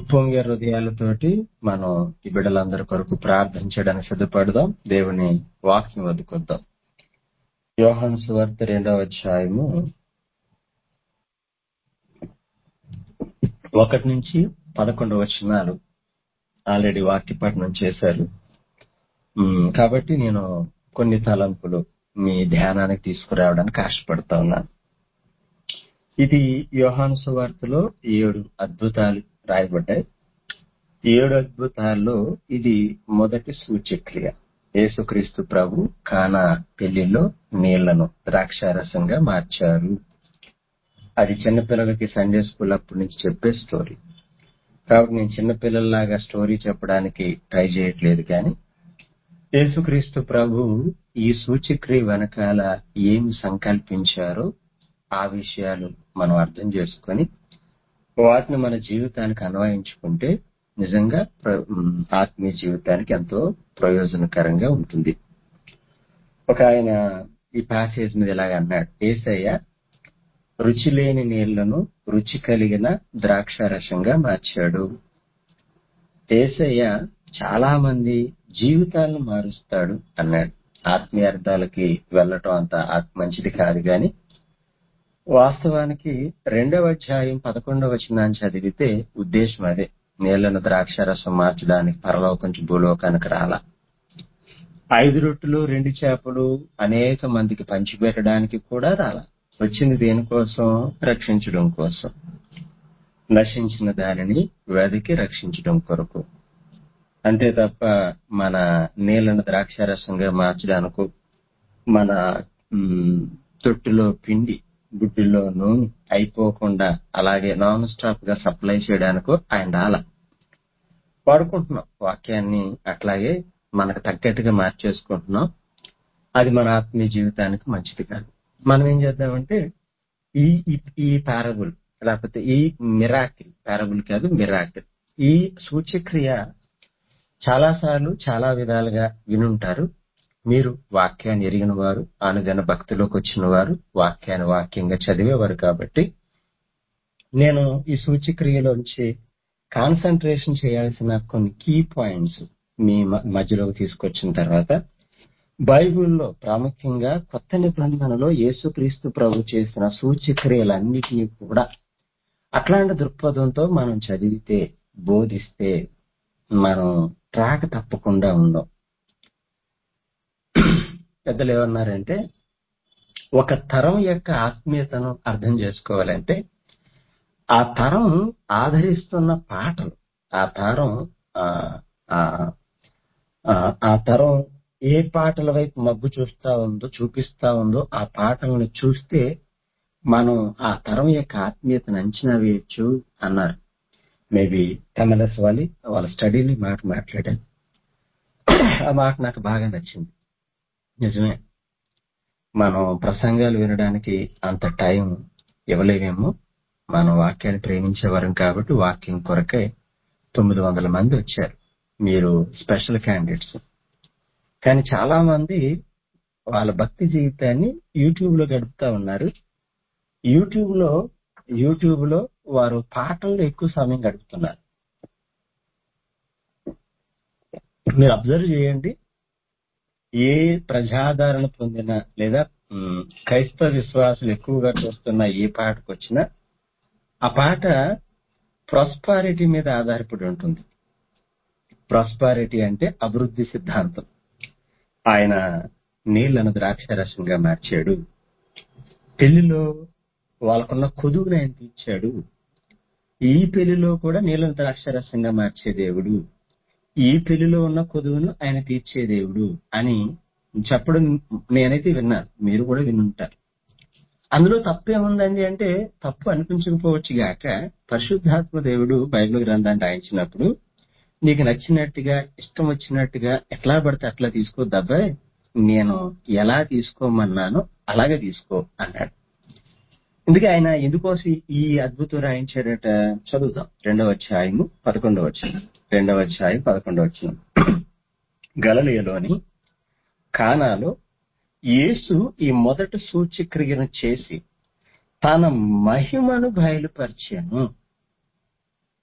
ఉప్పొంగే హృదయాలతోటి మనం ఈ బిడ్డలందరి కొరకు ప్రార్థించడానికి సిద్ధపడదాం దేవుని వాక్యం వదుకొద్దాం యోహాను సువార్త రెండవ అధ్యాయము ఒకటి నుంచి పదకొండు వచనాలు ఆల్రెడీ వాక్య పఠనం చేశారు ఉమ్, కాబట్టి నేను కొన్ని తలంపులు మీ ధ్యానానికి తీసుకురావడానికి ఆశపడతా ఉన్నాను ఇది యోహాను సువార్తలో ఏడు అద్భుతాలు రాయబడ్డాయి ఈ ఏడు అద్భుతాల్లో ఇది మొదటి సూచక్రియ యేసుక్రీస్తు ప్రభు కానా పెళ్లిలో నీళ్లను ద్రాక్షారసంగా మార్చారు అది చిన్నపిల్లలకి సండే స్కూల్ అప్పటి నుంచి చెప్పే స్టోరీ కాబట్టి నేను చిన్నపిల్లల్లాగా స్టోరీ చెప్పడానికి ట్రై చేయట్లేదు కానీ యేసుక్రీస్తు ప్రభు ఈ సూచక్రియ వెనకాల ఏమి సంకల్పించారో ఆ విషయాలు మనం అర్థం చేసుకొని వాటిని మన జీవితానికి అన్వయించుకుంటే నిజంగా ప్ర- ఉమ్, ఆత్మీయ జీవితానికి ఎంతో ప్రయోజనకరంగా ఉంటుంది ఒక ఆయన ఈ ప్యాసేజ్ మీద ఇలాగ అన్నాడు ఏసయ్య రుచి లేని నీళ్లను రుచి కలిగిన ద్రాక్ష రసంగా మార్చాడు ఏసయ్య చాలా మంది జీవితాలను మారుస్తాడు అన్నాడు ఆత్మీయ అర్థాలకి వెళ్ళటం అంత ఆత్- మంచిది కాదు గాని వాస్తవానికి రెండవ అధ్యాయం పదకొండవ వచనాన్ని చదివితే ఉద్దేశం అదే నీళ్లను ద్రాక్షరసం మార్చడానికి పరలోకం నుంచి భూలోకానికి రాల ఐదు రొట్టెలు రెండు చేపలు అనేక మందికి పంచిపెట్టడానికి కూడా రాల వచ్చింది దేనికోసం రక్షించడం కోసం నశించిన దానిని వెదికి రక్షించడం కొరకు అంతే తప్ప మన నీళ్లను ద్రాక్షారసంగా మార్చడానికి మన మ్, తొట్టులో పిండి గుడ్డులో నూనె అయిపోకుండా అలాగే నాన్ స్టాప్ గా సప్లై చేయడానికో ఆయన రాల వాడుకుంటున్నాం వాక్యాన్ని అట్లాగే మనకు తగ్గట్టుగా మార్చేసుకుంటున్నాం అది మన ఆత్మీయ జీవితానికి మంచిది కాదు మనం ఏం చేద్దామంటే ఈ ఈ- ఈ పారబుల్ లేకపోతే ఈ మిరాకిల్ పారబుల్ కాదు మిరాకిల్ ఈ సూచక్రియ చాలా సార్లు చాలా విధాలుగా వినుంటారు మీరు వాక్యాన్ని ఎరిగిన వారు అనుగన భక్తిలోకి వచ్చిన వారు వాక్యాన్ని వాక్యంగా చదివేవారు కాబట్టి నేను ఈ సూచక్రియలోంచి కాన్సన్ట్రేషన్ చేయాల్సిన కొన్ని కీ పాయింట్స్ మీ మ- మధ్యలోకి తీసుకొచ్చిన తర్వాత బైబిల్లో ప్రాముఖ్యంగా కొత్త నిబంధనలో యేసుక్రీస్తు ప్రభు చేసిన సూచక్రియలన్నిటినీ కూడా అట్లాంటి దృక్పథంతో మనం చదివితే బోధిస్తే మనం ట్రాక్ తప్పకుండా ఉండం పెద్దలు ఏమన్నారంటే ఒక తరం యొక్క ఆత్మీయతను అర్థం చేసుకోవాలంటే ఆ తరం ఆదరిస్తున్న పాటలు ఆ తరం ఆ, ఆ, ఆ, ఆ తరం ఏ పాటల వైపు మగ్గు చూస్తా ఉందో చూపిస్తా ఉందో ఆ పాటలను చూస్తే మనం ఆ తరం యొక్క ఆత్మీయతను అంచనా వేయొచ్చు అన్నారు మేబీ ఎంఎల్ఎస్ వాలి వాళ్ళ స్టడీని మాట మాట్లాడారు ఆ మాట నాకు బాగా నచ్చింది నిజమే మనం ప్రసంగాలు వినడానికి అంత టైం ఇవ్వలేమేమో మనం వాక్యాన్ని ప్రేమించేవారం కాబట్టి వాక్యం కొరకే తొమ్మిది వందల మంది వచ్చారు మీరు స్పెషల్ క్యాండిడేట్స్ కానీ చాలా మంది వాళ్ళ భక్తి జీవితాన్ని యూట్యూబ్ లో గడుపుతా ఉన్నారు యూట్యూబ్ లో యూట్యూబ్ లో వారు పాటల్లో ఎక్కువ సమయం గడుపుతున్నారు మీరు అబ్జర్వ్ చేయండి ఏ ప్రజాదరణ పొందిన లేదా మ్, క్రైస్తవ విశ్వాసులు ఎక్కువగా చూస్తున్న ఏ పాటకు వచ్చినా ఆ పాట ప్రాస్పారిటీ మీద ఆధారపడి ఉంటుంది ప్రాస్పారిటీ అంటే అభివృద్ధి సిద్ధాంతం ఆయన నీళ్లను ద్రాక్షరసంగా మార్చాడు పెళ్లిలో వాళ్ళకున్న కొదువుని ఆయన తీర్చాడు ఈ పెళ్లిలో కూడా నీళ్లను ద్రాక్షరసంగా మార్చే దేవుడు ఈ పెళ్లిలో ఉన్న కొదువును ఆయన తీర్చే దేవుడు అని చెప్పడం నేనైతే విన్నాను మీరు కూడా వినుంటారు అందులో తప్పేముందండి అంటే తప్పు అనిపించకపోవచ్చు గాక పరిశుద్ధాత్మ దేవుడు బైబిల్ గ్రంథాన్ని రాయించినప్పుడు నీకు నచ్చినట్టుగా ఇష్టం వచ్చినట్టుగా ఎట్లా పడితే అట్లా తీసుకోద్దబ్బాయ్ నేను ఎలా తీసుకోమన్నానో అలాగే తీసుకో అన్నాడు అందుకే ఆయన ఎందుకోసం ఈ అద్భుతం రాయించాడట చదువుదాం రెండవ అధ్యాయము పదకొండవ వచ్చిన రెండవ అధ్యాయం పదకొండవ వచ్చిన గలలియలోని కానాలో యేసు ఈ మొదటి సూచక్రియను చేసి తన మహిమను బయలుపరిచాను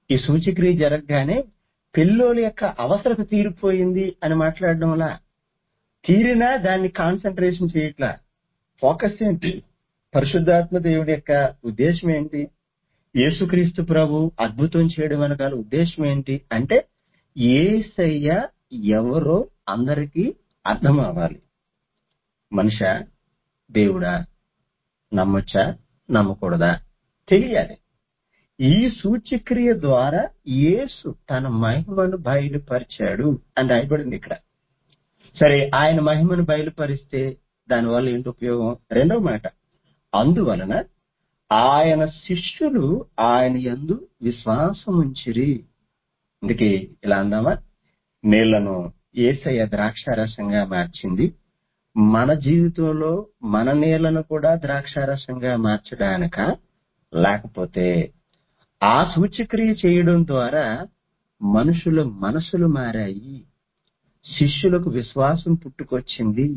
ఈ సూచక్రియ జరగగానే పిల్లోల యొక్క అవసరత తీరిపోయింది అని మాట్లాడడంలా తీరినా దాన్ని కాన్సన్ట్రేషన్ చేయట్లా ఫోకస్ ఏంటి పరిశుద్ధాత్మ దేవుడి యొక్క ఉద్దేశం ఏంటి యేసుక్రీస్తు ప్రభు అద్భుతం చేయడం వెనకాల ఉద్దేశం ఏంటి అంటే ఏసయ్య ఎవరో అందరికీ అర్థం అవ్వాలి మనిష దేవుడా నమ్మొచ్చా నమ్మకూడదా తెలియాలి ఈ సూచక్రియ ద్వారా యేసు తన మహిమను బయలుపరిచాడు అని రాయబడింది ఇక్కడ సరే ఆయన మహిమను బయలుపరిస్తే దానివల్ల ఏంటి ఉపయోగం రెండవ మాట అందువలన ఆయన శిష్యులు ఆయన యందు విశ్వాసం ఉంచిరి అందుకే ఇలా అందామా నీళ్లను ఏసయ్య ద్రాక్షారసంగా మార్చింది మన జీవితంలో మన నీళ్లను కూడా ద్రాక్షారసంగా మార్చడానిక లేకపోతే ఆ సూచక్రియ చేయడం ద్వారా మనుషుల మనసులు మారాయి శిష్యులకు విశ్వాసం పుట్టుకొచ్చింది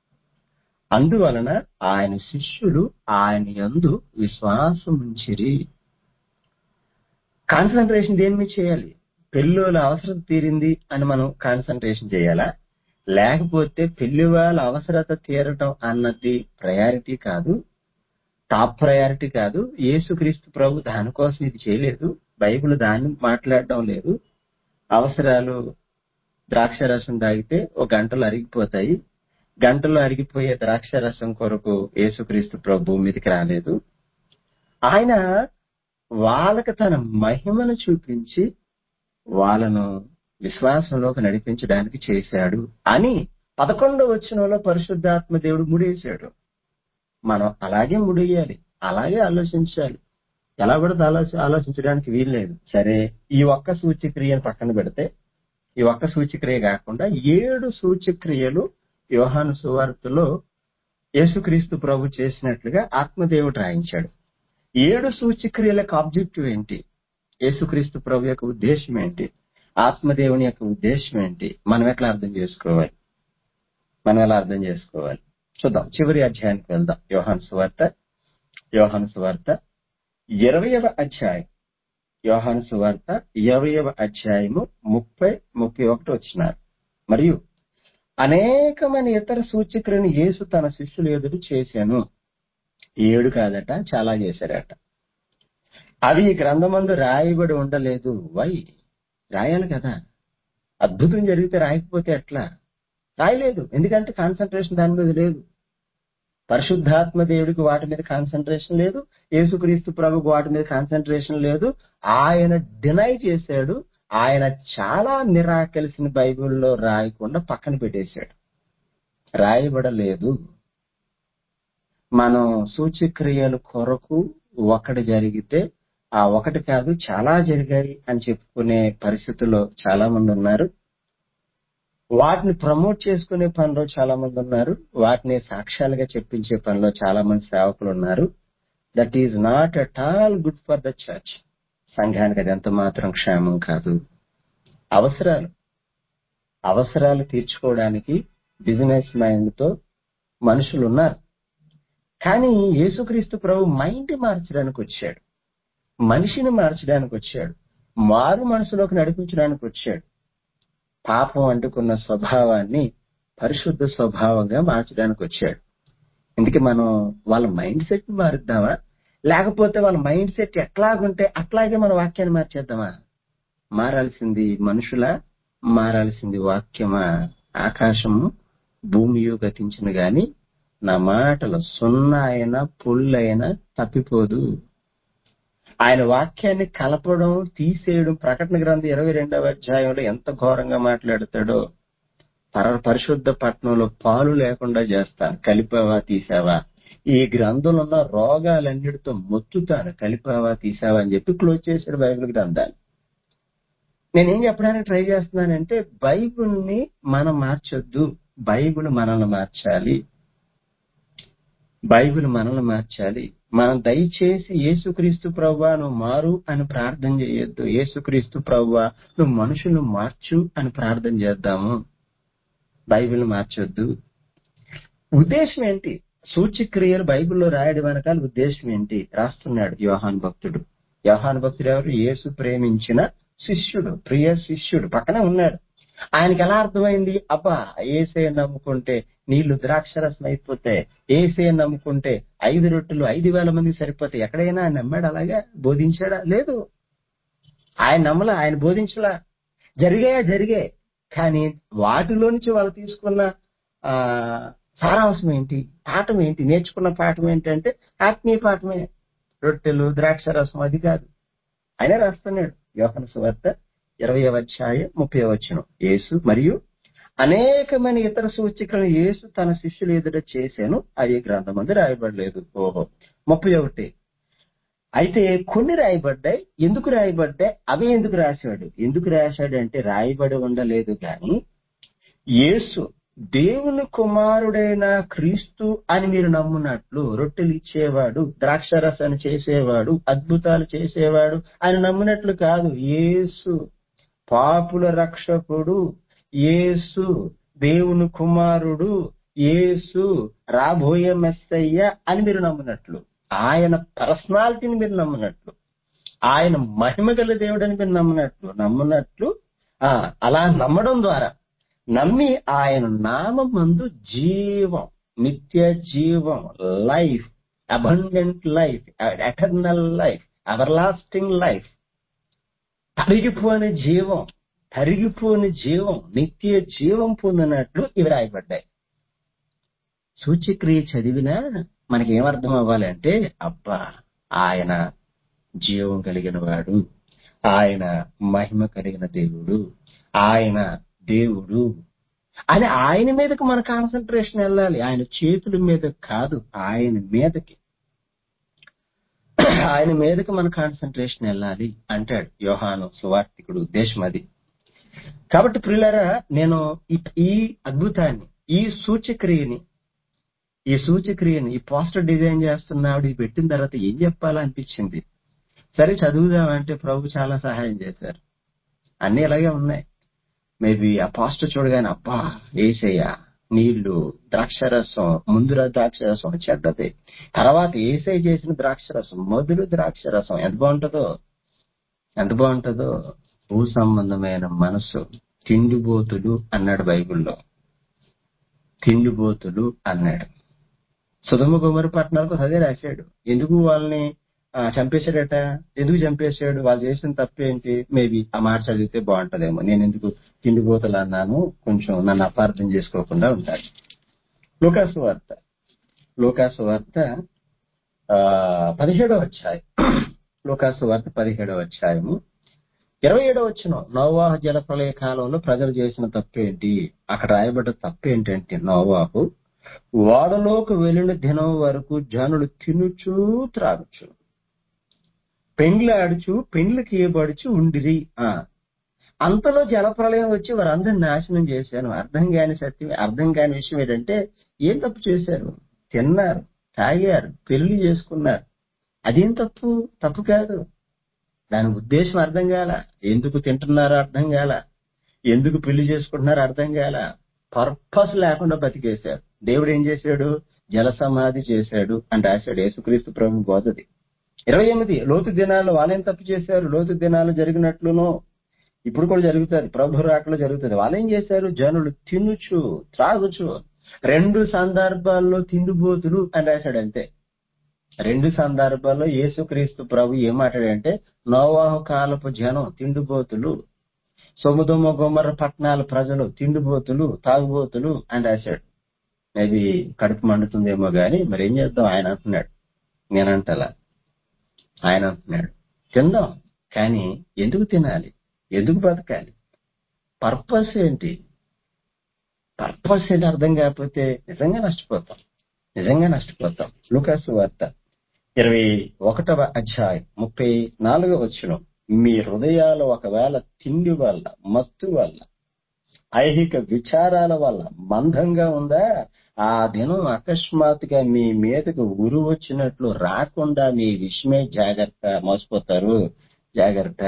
అందువలన ఆయన శిష్యులు ఆయన యందు విశ్వాసం ఉంచిరి కాన్సన్ట్రేషన్ దేని మీద చేయాలి పెళ్ళోల అవసరం తీరింది అని మనం కాన్సన్ట్రేషన్ చేయాలా లేకపోతే పెళ్లి వాళ్ళ అవసరత తీరటం అన్నది ప్రయారిటీ కాదు టాప్ ప్రయారిటీ కాదు యేసుక్రీస్తు ప్రభు దానికోసం ఇది చేయలేదు బైబిల్ దాన్ని మాట్లాడడం లేదు అవసరాలు ద్రాక్షరసం తాగితే ఒక గంటలో అరిగిపోతాయి గంటలో అరిగిపోయే ద్రాక్షరసం కొరకు యేసుక్రీస్తు ప్రభు భూమి మీదకి రాలేదు ఆయన వాళ్ళకి తన మహిమను చూపించి వాళ్ళను విశ్వాసంలోకి నడిపించడానికి చేశాడు అని పదకొండో వచనంలో పరిశుద్ధాత్మ దేవుడు ముడేశాడు మనం అలాగే ముడియాలి అలాగే ఆలోచించాలి ఎలా పడితే ఆలోచ ఆలోచించడానికి వీల్లేదు సరే ఈ ఒక్క సూచక్రియను పక్కన పెడితే ఈ ఒక్క సూచక్రియ కాకుండా ఏడు సూచక్రియలు యోహాను సువార్తలో యేసుక్రీస్తు ప్రభు చేసినట్లుగా ఆత్మదేవుడు రాయించాడు ఏడు సూచక్రియలకు ఆబ్జెక్టివ్ ఏంటి యేసుక్రీస్తు ప్రభు యొక్క ఉద్దేశం ఏంటి ఆత్మదేవుని యొక్క ఉద్దేశం ఏంటి మనం ఎట్లా అర్థం చేసుకోవాలి మనం ఎలా అర్థం చేసుకోవాలి చూద్దాం చివరి అధ్యాయానికి వెళ్దాం యోహాను సువార్త యోహాను సువార్త ఇరవయవ అధ్యాయం యోహాను సువార్త ఇరవయవ అధ్యాయము ముప్పై ముప్పై ఒకటి వచ్చినారు మరియు అనేకమైన ఇతర సూచకులను యేసు తన శిష్యులు ఎదురు చేశాను ఏడు కాదట చాలా చేశారట అవి ఈ గ్రంథమందు రాయబడి ఉండలేదు వై రాయాలి కదా అద్భుతం జరిగితే రాయకపోతే ఎట్లా రాయలేదు ఎందుకంటే కాన్సన్ట్రేషన్ దాని మీద లేదు పరిశుద్ధాత్మ దేవుడికి వాటి మీద కాన్సన్ట్రేషన్ లేదు యేసుక్రీస్తు ప్రభుకు వాటి మీద కాన్సన్ట్రేషన్ లేదు ఆయన డినై చేశాడు ఆయన చాలా నిరాకలిసిన బైబిల్లో రాయకుండా పక్కన పెట్టేశాడు రాయబడలేదు మనం సూచక్రియలు కొరకు ఒకటి జరిగితే ఆ ఒకటి కాదు చాలా జరిగాయి అని చెప్పుకునే పరిస్థితుల్లో చాలా మంది ఉన్నారు వాటిని ప్రమోట్ చేసుకునే పనిలో చాలా మంది ఉన్నారు వాటిని సాక్ష్యాలుగా చెప్పించే పనిలో చాలా మంది సేవకులు ఉన్నారు that is not at all good for the church సంఘానికి అది ఎంత మాత్రం క్షేమం కాదు అవసరాలు అవసరాలు తీర్చుకోవడానికి బిజినెస్ మైండ్ తో మనుషులు ఉన్నారు కానీ యేసుక్రీస్తు ప్రభు మైండ్ మార్చడానికి వచ్చాడు మనిషిని మార్చడానికి వచ్చాడు మారు మనసులోకి నడిపించడానికి వచ్చాడు పాపం అంటుకున్న స్వభావాన్ని పరిశుద్ధ స్వభావంగా మార్చడానికి వచ్చాడు ఇందుకే మనం వాళ్ళ మైండ్ సెట్ మారుద్దామా లేకపోతే వాళ్ళ మైండ్ సెట్ ఎట్లాగుంటే అట్లాగే మన వాక్యాన్ని మార్చేద్దామా మారాల్సింది మనుషుల మారాల్సింది వాక్యమా ఆకాశము భూమియు గతించిన గాని నా మాటలు సున్నా అయినా పుల్లైనా తప్పిపోదు ఆయన వాక్యాన్ని కలపడం తీసేయడం ప్రకటన గ్రంథం ఇరవై రెండవ అధ్యాయంలో ఎంత ఘోరంగా మాట్లాడతాడో పర పరిశుద్ధ పట్టణంలో పాలు లేకుండా చేస్తాను కలిపావా తీసావా ఈ గ్రంథంలో ఉన్న రోగాలన్నిటితో మొత్తుతాను కలిపావా తీసావా అని చెప్పి క్లోజ్ చేశాడు బైబిల్ గ్రంథాన్ని నేనేం చెప్పడానికి ట్రై చేస్తున్నానంటే బైబిల్ని మనం మార్చొద్దు బైబిల్ మనల్ని మార్చాలి బైబిల్ మనల్ని మార్చాలి మనం దయచేసి యేసుక్రీస్తు ప్రవ్వా నువ్వు మారు అని ప్రార్థన చేయొద్దు యేసుక్రీస్తు ప్రవ్వా నువ్వు మనుషులను మార్చు అని ప్రార్థన చేద్దాము బైబిల్ మార్చొద్దు ఉద్దేశం ఏంటి సూచక్రియలు బైబిల్లో రాయడం వెనకాల ఉద్దేశం ఏంటి రాస్తున్నాడు యోహాన్ భక్తుడు యోహాను భక్తుడు ఎవరు యేసు ప్రేమించిన శిష్యుడు ప్రియ శిష్యుడు పక్కనే ఉన్నాడు ఆయనకి ఎలా అర్థమైంది అబ్బా ఏసే నమ్ముకుంటే నీళ్లు ద్రాక్షరసం అయిపోతే ఏసే నమ్ముకుంటే ఐదు రొట్టెలు ఐదు వేల మంది సరిపోతాయి ఎక్కడైనా ఆయన నమ్మాడు అలాగా బోధించాడా లేదు ఆయన నమ్మలా ఆయన బోధించలా జరిగాయా జరిగే కానీ వాటిలో నుంచి వాళ్ళు తీసుకున్న ఆ సారాంశం ఏంటి పాఠం ఏంటి నేర్చుకున్న పాఠం ఏంటంటే ఆత్మీయ పాఠమే రొట్టెలు ద్రాక్ష రసం అది కాదు ఆయన రాస్తున్నాడు యోహన సువార్త ఇరవై అధ్యాయం ముప్పై వచ్చిన యేసు మరియు అనేకమైన ఇతర సూచికలను యేసు తన శిష్యులు ఎదుట చేశాను అవి గ్రంథం మంది రాయబడలేదు ఓహో ముప్పై ఒకటి అయితే కొన్ని రాయబడ్డాయి ఎందుకు రాయబడ్డాయి అవి ఎందుకు రాశాడు ఎందుకు రాశాడు అంటే రాయబడి ఉండలేదు కానీ యేసు దేవుని కుమారుడైన క్రీస్తు అని మీరు నమ్మునట్లు రొట్టెలు ఇచ్చేవాడు ద్రాక్షరసాన్ని చేసేవాడు అద్భుతాలు చేసేవాడు అని నమ్మునట్లు కాదు యేసు పాపుల రక్షకుడు యేసు దేవుని కుమారుడు యేసు రాబోయే మెస్సయ్య అని మీరు నమ్మునట్లు ఆయన పర్సనాలిటీని మీరు నమ్మునట్లు ఆయన మహిమ గల దేవుడని మీరు నమ్మునట్లు నమ్మునట్లు ఆ అలా నమ్మడం ద్వారా నమ్మి ఆయన నామందు జీవం నిత్య జీవం life abundant life eternal life everlasting life తరిగిపోని జీవం తరిగిపోని జీవం నిత్య జీవం పొందినట్లు ఇవి రాయబడ్డాయి సూచ్యక్రియ చదివినా మనకి ఏమర్థం అవ్వాలంటే అబ్బా ఆయన జీవం కలిగిన వాడు ఆయన మహిమ కలిగిన దేవుడు ఆయన దేవుడు అని ఆయన మీదకి మన కాన్సన్ట్రేషన్ వెళ్ళాలి ఆయన చేతుల మీద కాదు ఆయన మీదకి ఆయన మీదకి మన కాన్సన్ట్రేషన్ వెళ్ళాలి అంటాడు యోహాను సువార్తికుడు ఉద్దేశం అది కాబట్టి ప్రియులరా నేను ఈ- ఈ అద్భుతాన్ని ఈ సూచక్రియని ఈ సూచక్రియని ఈ పోస్టర్ డిజైన్ చేస్తున్నాడు ఇది పెట్టిన తర్వాత ఏం చెప్పాలా అనిపించింది సరే చదువుదామంటే ప్రభు చాలా సహాయం చేశారు అన్ని ఇలాగే ఉన్నాయి మేబీ ఆ పాస్టర్ చూడగానే అబ్బా ఏసయ్య నీళ్లు ద్రాక్షరసం ముందుర ద్రాక్షరసం చెడ్డది తర్వాత ఏసై చేసిన ద్రాక్షరసం మొదలు ద్రాక్షరసం ఎంత బాగుంటుందో ఎంత బాగుంటుందో భూ సంబంధమైన మనసు తిండిబోతులు అన్నాడు బైబిల్లో తిండిబోతులు అన్నాడు సుధమ గుమరి పట్టణాలకు అదే రాశాడు ఎందుకు వాళ్ళని ఆ, చంపేశాడట ఎందుకు చంపేశాడు వాళ్ళు చేసిన తప్పేంటి మేబీ ఆ మాట చదివితే బాగుంటదేమో నేను ఎందుకు తిండిపోతలు అన్నాను కొంచెం నన్ను అపార్థం చేసుకోకుండా ఉంటాడు లోకాసు వార్త లోకాసు వార్త ఆ, పదిహేడవ అధ్యాయం లోకాసు వార్త పదిహేడవ అధ్యాయము ఇరవై ఏడవ వచ్చిన నోవాహ జల ప్రళయ కాలంలో ప్రజలు చేసిన తప్పేంటి అక్కడ రాయబడ్డ తప్పేంటంటే నోవాహు ఓడలోకి వెళ్ళిన దినం వరకు జనులు తినుచు త్రాగుచు పెండ్లాడుచు పెండ్లకి ఏబడుచు ఉండిరి ఆ అంతలో జలప్రలయం వచ్చి వారందరిని నాశనం చేశాను అర్థం కాని సత్యం అర్థం కాని విషయం ఏంటంటే ఏం తప్పు చేశారు తిన్నారు తాగారు పెళ్లి చేసుకున్నారు అదేం తప్పు తప్పు కాదు దాని ఉద్దేశం అర్థం కాల ఎందుకు తింటున్నారో అర్థం కాల ఎందుకు పెళ్లి చేసుకుంటున్నారో అర్థం కాల పర్పస్ లేకుండా బతికేశారు దేవుడు ఏం చేశాడు జల సమాధి చేశాడు అని రాశాడు యేసుక్రీస్తు ప్రభు బోధది ఇరవై ఎనిమిది లోతు దినాలు వాళ్ళేం తప్పు చేశారు లోతు దినాలు జరిగినట్లును ఇప్పుడు కూడా జరుగుతుంది ప్రభు రాకలో జరుగుతుంది వాళ్ళు ఏం చేశారు జనులు తినుచు త్రాగుచు రెండు సందర్భాల్లో తిండిపోతులు అని రాశాడు అంతే రెండు సందర్భాల్లో యేసుక్రీస్తు ప్రభు ఏం మాట్లాడంటే నోవాహు కాలపు జనం తిండిపోతులు సొముదొమ్మ గొమ్మర పట్టణాల ప్రజలు తిండిపోతులు తాగుబోతులు అని రాశాడు మేబీ కడుపు మండుతుందేమో గాని మరి ఏం చేద్దాం ఆయన అంటున్నాడు నేనంటలా ఆయన అంటున్నాడు తిందాం కానీ ఎందుకు తినాలి ఎందుకు బతకాలి పర్పస్ ఏంటి పర్పస్ ఏంటి అర్థం కాకపోతే నిజంగా నష్టపోతాం నిజంగా నష్టపోతాం లూకాసు వార్త ఇరవై ఒకటవ అధ్యాయం ముప్పై నాలుగవ వచ్చిన మీ హృదయాలు ఒకవేళ తిండి వల్ల మత్తు వల్ల ఐహిక విచారాల వల్ల మందంగా ఉందా ఆ దినం అకస్మాత్తుగా మీ మీదకు ఉరు వచ్చినట్లు రాకుండా మీ విషయమే జాగ్రత్త మోసపోతారు జాగ్రత్త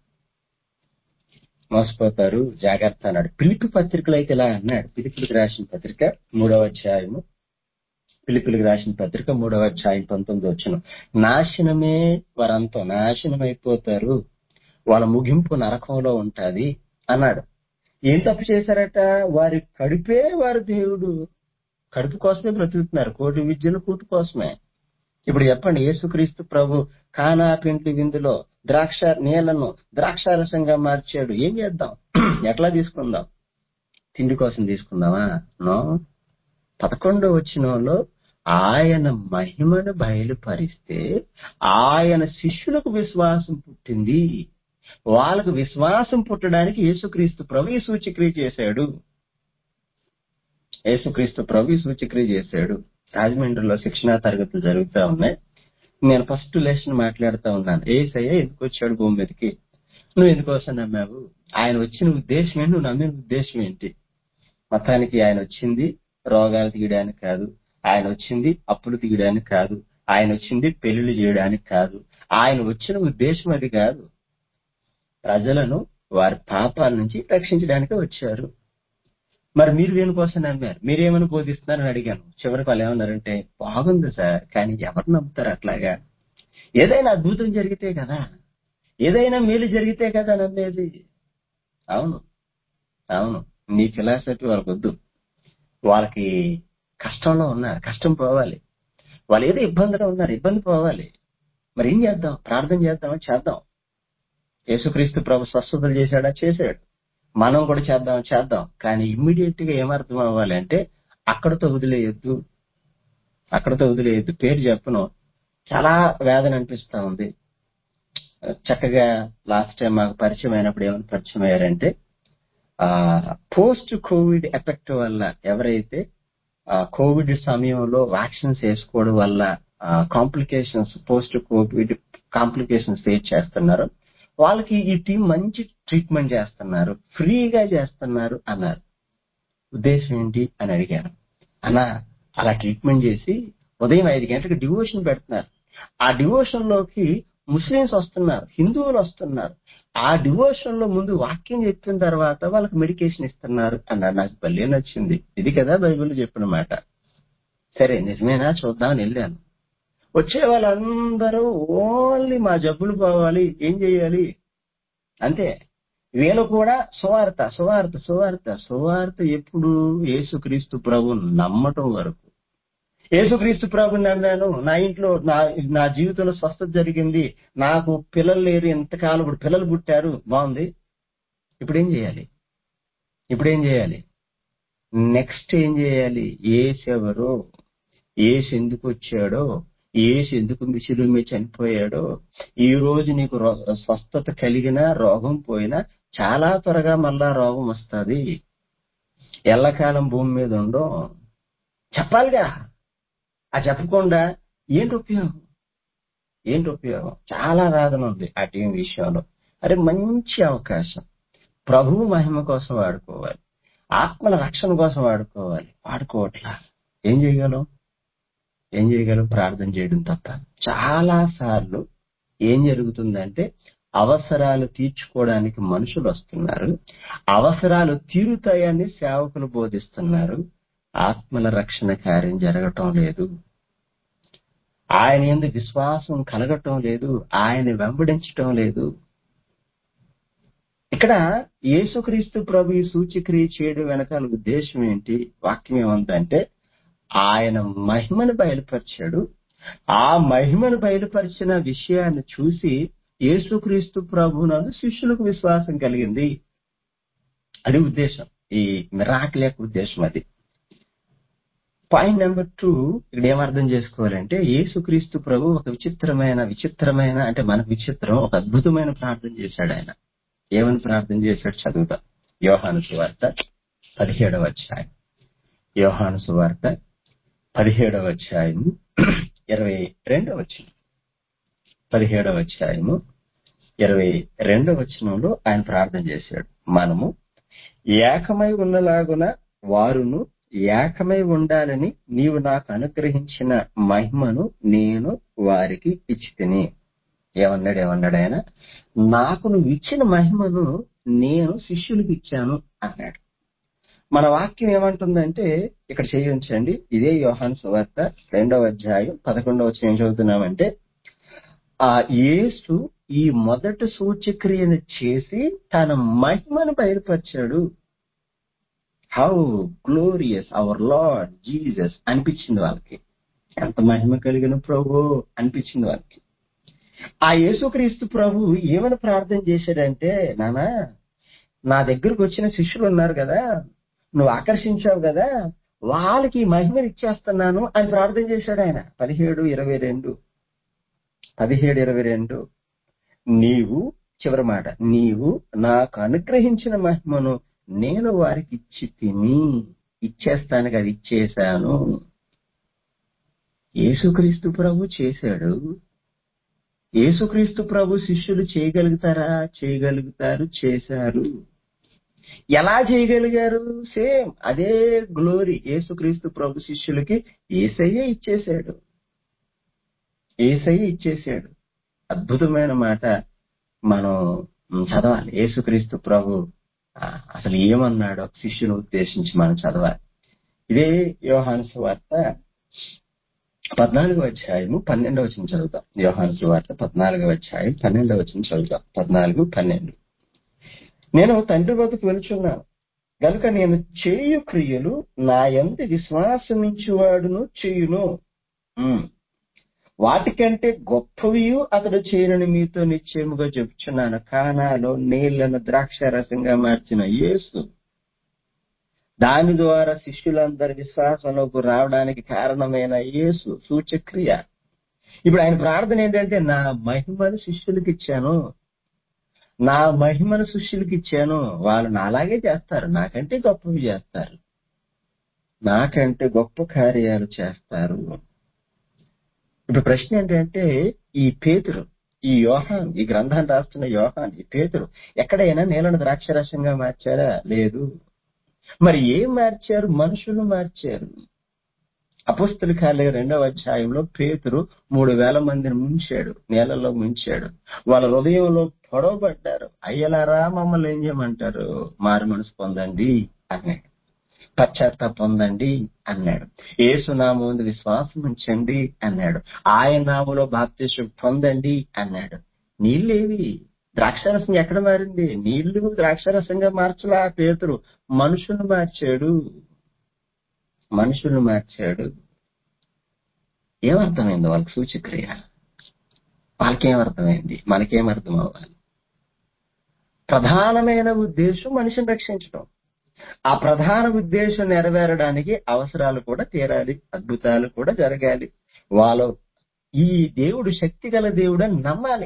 మోసపోతారు జాగ్రత్త అన్నాడు పిలిపి పత్రికలు అయితే ఇలా అన్నాడు పిలిపికి రాసిన పత్రిక మూడవ అధ్యాయము పిలిపిలికి రాసిన పత్రిక మూడవ అధ్యాయం పంతొమ్మిది వచ్చిన నాశనమే వారంతా నాశనం అయిపోతారు వాళ్ళ ముగింపు నరకంలో ఉంటది అన్నాడు ఏం తప్పు చేశారట వారి కడుపే వారి దేవుడు కడుపు కోసమే బ్రతుకుతున్నారు కోటి విద్యలు కూటు కోసమే ఇప్పుడు చెప్పండి యేసుక్రీస్తు ప్రభు కానా పిండి విందులో ద్రాక్ష నీళ్లను ద్రాక్షారసంగా మార్చాడు ఏం చేద్దాం ఎట్లా తీసుకుందాం తిండి కోసం తీసుకుందామా నో పదకొండో వచ్చినంలో ఆయన మహిమను బయలుపరిస్తే ఆయన శిష్యులకు విశ్వాసం పుట్టింది వాళ్ళకు విశ్వాసం పుట్టడానికి యేసుక్రీస్తు ప్రభు ఈ సూచక్రియ చేశాడు యేసుక్రీస్తు ప్రభు ఈ సూచక్రియ చేశాడు రాజమండ్రిలో శిక్షణా తరగతులు జరుగుతూ ఉన్నాయి నేను ఫస్ట్ లెసన్ మాట్లాడుతూ ఉన్నాను ఏసయ్య ఎందుకు వచ్చాడు భూమి మీదకి నువ్వు ఎందుకోసం నమ్మావు ఆయన వచ్చిన ఉద్దేశం ఏంటి నువ్వు నమ్మిన ఉద్దేశం ఏంటి మొత్తానికి ఆయన వచ్చింది రోగాలు తీయడానికి కాదు ఆయన వచ్చింది అప్పులు తీయడానికి కాదు ఆయన వచ్చింది పెళ్లిళ్ళు చేయడానికి కాదు ఆయన వచ్చిన ఉద్దేశం అది కాదు ప్రజలను వారి పాపాల నుంచి రక్షించడానికి వచ్చారు మరి మీరు దేనికోసం నమ్మారు మీరేమని బోధిస్తున్నారని అడిగాను చివరికి వాళ్ళు ఏమన్నారంటే బాగుంది సార్ కానీ ఎవరు నమ్ముతారు అట్లాగా ఏదైనా అద్భుతం జరిగితే కదా ఏదైనా మేలు జరిగితే కదా నమ్మేది అవును అవును నీ ఫిలాసఫీ వాళ్ళకి వద్దు వాళ్ళకి కష్టంలో ఉన్నారు కష్టం పోవాలి వాళ్ళు ఏదో ఇబ్బందిలో ఉన్నారు ఇబ్బంది పోవాలి మరి ఏం చేద్దాం ప్రార్థన చేద్దామా చేద్దాం యేసుక్రీస్తు ప్రభు స్వస్థతలు చేశాడా చేశాడు మనం కూడా చేద్దాం చేద్దాం కానీ ఇమ్మీడియట్ గా ఏమర్థం అవ్వాలి అంటే అక్కడతో వదిలేయొద్దు అక్కడతో వదిలేయొద్దు పేరు చెప్పను చాలా వేదన అనిపిస్తా ఉంది చక్కగా లాస్ట్ టైం మాకు పరిచయం అయినప్పుడు ఏమైనా పరిచయం అయ్యారంటే ఆ పోస్ట్ కోవిడ్ ఎఫెక్ట్ వల్ల ఎవరైతే కోవిడ్ సమయంలో వ్యాక్సిన్స్ వేసుకోవడం వల్ల complications post covid complications face చేస్తున్నారో వాళ్ళకి ఈ టీం మంచి ట్రీట్మెంట్ చేస్తున్నారు ఫ్రీగా చేస్తున్నారు అన్నారు ఉద్దేశం ఏంటి అని అడిగాను అలా అలా ట్రీట్మెంట్ చేసి ఉదయం ఐదు గంటలకు డివోషన్ పెడుతున్నారు ఆ డివోషన్ లోకి ముస్లిమ్స్ వస్తున్నారు హిందువులు వస్తున్నారు ఆ డివోషన్ లో ముందు వాక్యం చెప్పిన తర్వాత వాళ్ళకి మెడికేషన్ ఇస్తున్నారు అన్నారు నాకు భలే నచ్చింది ఇది కదా బైబిల్ చెప్పిన మాట సరే నిజమేనా చూద్దామని వెళ్ళాను వచ్చే వాళ్ళందరూ ఓన్లీ మా జబ్బులు పోవాలి ఏం చేయాలి అంతే వీళ్ళు కూడా సువార్త సువార్త సువార్త సువార్త ఎప్పుడు యేసుక్రీస్తు ప్రభు నమ్మటం వరకు యేసుక్రీస్తు ప్రభు నమ్మాను నా ఇంట్లో నా నా జీవితంలో స్వస్థత జరిగింది నాకు పిల్లలు లేరు ఎంతకాలం ఇప్పుడు పిల్లలు పుట్టారు బాగుంది ఇప్పుడు ఏం చేయాలి ఇప్పుడు ఏం చేయాలి నెక్స్ట్ ఏం చేయాలి ఏసు ఎవరు ఏసు ఎందుకు వచ్చాడో ఏసు ఎందుకు మిసిరు మీద చనిపోయాడో ఈ రోజు నీకు రో- స్వస్థత కలిగినా రోగం పోయినా చాలా త్వరగా మళ్ళా రోగం వస్తుంది ఎల్లకాలం భూమి మీద ఉండో చెప్పాలిగా ఆ చెప్పకుండా ఏంటి ఉపయోగం ఏంటి ఉపయోగం చాలా వేదన ఉంది ఆ టీం విషయంలో అరే మంచి అవకాశం ప్రభువు మహిమ కోసం వాడుకోవాలి ఆత్మల రక్షణ కోసం వాడుకోవాలి వాడుకోవట్లా ఏం చేయగలం ఏం చేయగలం ప్రార్థన చేయడం తప్ప చాలా సార్లు ఏం జరుగుతుందంటే అవసరాలు తీర్చుకోవడానికి మనుషులు వస్తున్నారు అవసరాలు తీరుతాయని సేవకులు బోధిస్తున్నారు ఆత్మల రక్షణ కార్యం జరగటం లేదు ఆయన ఎందు విశ్వాసం కలగటం లేదు ఆయన వెంబడించటం లేదు ఇక్కడ యేసుక్రీస్తు ప్రభు ఈ సూచక్రియ చేయడం వెనకాల ఉద్దేశం ఏంటి వాక్యం ఏముందంటే ఆయన మహిమను బయలుపరిచాడు ఆ మహిమను బయలుపరిచిన విషయాన్ని చూసి యేసుక్రీస్తు ప్రభునందు శిష్యులకు విశ్వాసం కలిగింది అది ఉద్దేశం ఈ మిరాకిల్ యొక్క ఉద్దేశం అది పాయింట్ నెంబర్ టూ ఇక్కడ ఏమర్థం చేసుకోవాలంటే యేసుక్రీస్తు ప్రభు ఒక విచిత్రమైన విచిత్రమైన అంటే మనకు విచిత్రం ఒక అద్భుతమైన ప్రార్థన చేశాడు ఆయన ఏమని ప్రార్థన చేశాడు చదువుతా యోహాను సువార్త పదిహేడవ అధ్యాయం యోహాను సువార్త పదిహేడవ అధ్యాయము ఇరవై రెండవ వచనం పదిహేడవ అధ్యాయము ఇరవై రెండవ వచనంలో ఆయన ప్రార్థన చేశాడు మనము ఏకమై ఉన్నలాగున వారును ఏకమై ఉండాలని నీవు నాకు అనుగ్రహించిన మహిమను నేను వారికి ఇచ్చి తిని ఏమన్నాడు ఏమన్నాడు ఆయన నాకు నువ్వు ఇచ్చిన మహిమను నేను శిష్యులకు ఇచ్చాను అన్నాడు మన వాక్యం ఏమంటుందంటే ఇక్కడ చేయించండి ఇదే యోహాన్ సువార్త రెండవ అధ్యాయం పదకొండవ వచ్చిన ఏం చదువుతున్నామంటే ఆ యేసు ఈ మొదటి సూచక్రియను చేసి తన మహిమను బయలుపరిచాడు how glorious our Lord Jesus అనిపించింది వాళ్ళకి ఎంత మహిమ కలిగిన ప్రభు అనిపించింది వాళ్ళకి ఆ యేసుక్రీస్తు ప్రభు ఏమని ప్రార్థన చేశాడంటే నానా నా దగ్గరకు వచ్చిన శిష్యులు ఉన్నారు కదా నువ్వు ఆకర్షించావు కదా వాళ్ళకి ఈ మహిమను ఇచ్చేస్తున్నాను అని ప్రార్థన చేశాడు ఆయన పదిహేడు ఇరవై రెండు పదిహేడు ఇరవై రెండు నీవు చివరి మాట నీవు నాకు అనుగ్రహించిన మహిమను నేను వారికి ఇచ్చి తిని ఇచ్చేస్తానికి అది ఇచ్చేశాను యేసుక్రీస్తు ప్రభు చేశాడు యేసుక్రీస్తు ప్రభు శిష్యులు చేయగలుగుతారా చేయగలుగుతారు చేశారు ఎలా చేయగలిగారు సేమ్ అదే గ్లోరీ యేసుక్రీస్తు ప్రభు శిష్యులకి ఏసయ్యే ఇచ్చేశాడు ఏసయ్య ఇచ్చేశాడు అద్భుతమైన మాట మనం చదవాలి యేసుక్రీస్తు ప్రభు ఆ, అసలు ఏమన్నాడో శిష్యుని ఉద్దేశించి మనం చదవాలి ఇదే యోహాను సువార్త పద్నాలుగో అధ్యాయము పన్నెండవ వచ్చిన చదువుతాం యోహాను సువార్త పద్నాలుగవ అధ్యాయం పన్నెండవ వచ్చిన చదువుతాం పద్నాలుగు పన్నెండు నేను తండ్రి వద్దకు వెళుచున్నాను గనుక నేను చేయు క్రియలు నా ఎందు విశ్వాసమించువాడును చేయును ఉమ్. వాటికంటే గొప్పవి అతడు చేయనని మీతో నిశ్చయముగా చెప్తున్నాను కానాలో నీళ్లను ద్రాక్ష రసంగా మార్చిన యేసు దాని ద్వారా శిష్యులందరి విశ్వాసంలోకి రావడానికి కారణమైన యేసు సూచక్రియ ఇప్పుడు ఆయన ప్రార్థన ఏంటంటే నా మహిమను శిష్యులకు ఇచ్చాను నా మహిమను శిష్యులకు ఇచ్చాను వాళ్ళు నాలాగే చేస్తారు నాకంటే గొప్పవి చేస్తారు నాకంటే గొప్ప కార్యాలు చేస్తారు ఇప్పుడు ప్రశ్న ఏంటంటే ఈ పేతురు ఈ యోహాన్ ఈ గ్రంథాన్ని రాస్తున్న యోహాన్ ఈ పేతురు ఎక్కడైనా నీళ్ళను ద్రాక్షరసంగా మార్చారా లేదు మరి ఏం మార్చారు మనుషులు మార్చారు అపుస్తుల కార్య రెండవ అధ్యాయంలో పేతురు మూడు వేల మందిని ముంచాడు నేలలో ముంచాడు వాళ్ళ హృదయంలో పొడవబడ్డారు అయ్యలారా మమ్మల్ని ఏం చేయమంటారు మారు మనసు పొందండి అన్నాడు పశ్చాత్త పొందండి అన్నాడు ఏసు నామందు విశ్వాసం ఉంచండి అన్నాడు ఆయన నామలో బాప్తిష్టం పొందండి అన్నాడు నీళ్ళేవి ద్రాక్షరసం ఎక్కడ మారింది నీళ్లు ద్రాక్షరసంగా మార్చలా పేతురు మనుషులు మార్చాడు మనుషులు మార్చాడు ఏమర్థమైంది వాళ్ళకి సూచక్రియ వాళ్ళకేమర్థమైంది మనకేం అర్థం అవ్వాలి ప్రధానమైన ఉద్దేశం మనిషిని రక్షించడం ఆ ప్రధాన ఉద్దేశం నెరవేరడానికి అవసరాలు కూడా తీరాలి అద్భుతాలు కూడా జరగాలి వాళ్ళు ఈ దేవుడు శక్తి గల దేవుడని నమ్మాలి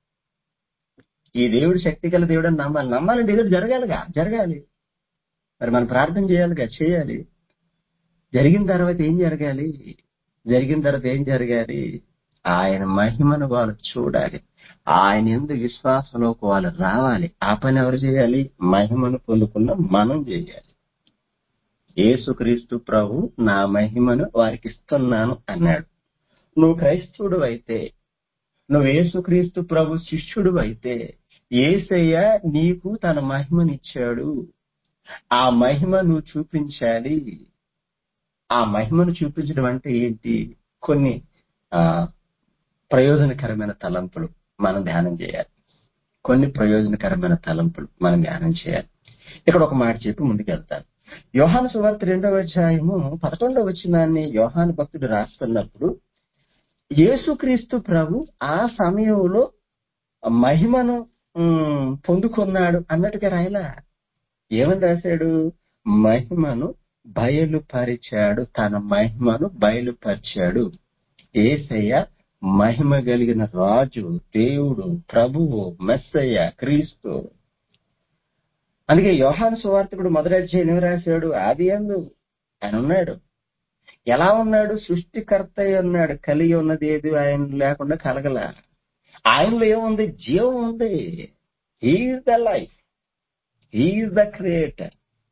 ఈ దేవుడు శక్తి గల దేవుడని నమ్మాలి నమ్మాలంటే ఏదో జరగాలిగా జరగాలి మరి మనం ప్రార్థన చేయాలిగా చేయాలి జరిగిన తర్వాత ఏం జరగాలి జరిగిన తర్వాత ఏం జరగాలి ఆయన మహిమను వాళ్ళు చూడాలి ఆయన ఎందు విశ్వాసంలోకి వాళ్ళు రావాలి ఆ పని ఎవరు చేయాలి మహిమను పొందుకున్న మనం చేయాలి యేసుక్రీస్తు ప్రభు నా మహిమను వారికి ఇస్తున్నాను అన్నాడు నువ్వు క్రైస్తవుడు అయితే నువ్వు యేసుక్రీస్తు ప్రభు శిష్యుడు అయితే ఏసయ్య నీకు తన మహిమనిచ్చాడు ఆ మహిమ నువ్వు చూపించాలి ఆ మహిమను చూపించడం అంటే ఏంటి కొన్ని ఆ ప్రయోజనకరమైన తలంపులు మనం ధ్యానం చేయాలి కొన్ని ప్రయోజనకరమైన తలంపులు మనం ధ్యానం చేయాలి ఇక్కడ ఒక మాట చెప్పి ముందుకెళ్తాను యోహాను సువార్త రెండవ అధ్యాయము పదకొండవ వచ్చినాన్ని యోహాను భక్తుడు రాస్తున్నప్పుడు యేసుక్రీస్తు ప్రభు ఆ సమయంలో మహిమను ఉమ్, పొందుకున్నాడు అన్నట్టుగా రాయలా ఏమని రాశాడు మహిమను బయలుపరిచాడు తన మహిమను బయలుపరిచాడు ఏసయ్య మహిమ కలిగిన రాజు దేవుడు ప్రభువు మెస్సయ్య క్రీస్తు అందుకే యోహాను సువార్తకుడు మొదటి అధ్యాయం ఏమి రాశాడు ఆది అందు ఆయన ఉన్నాడు ఎలా ఉన్నాడు సృష్టికర్త అయి ఉన్నాడు కలిగి ఉన్నది ఏది ఆయన లేకుండా కలగల ఆయనలో ఏముంది జీవం ఉంది he is the life he is the creator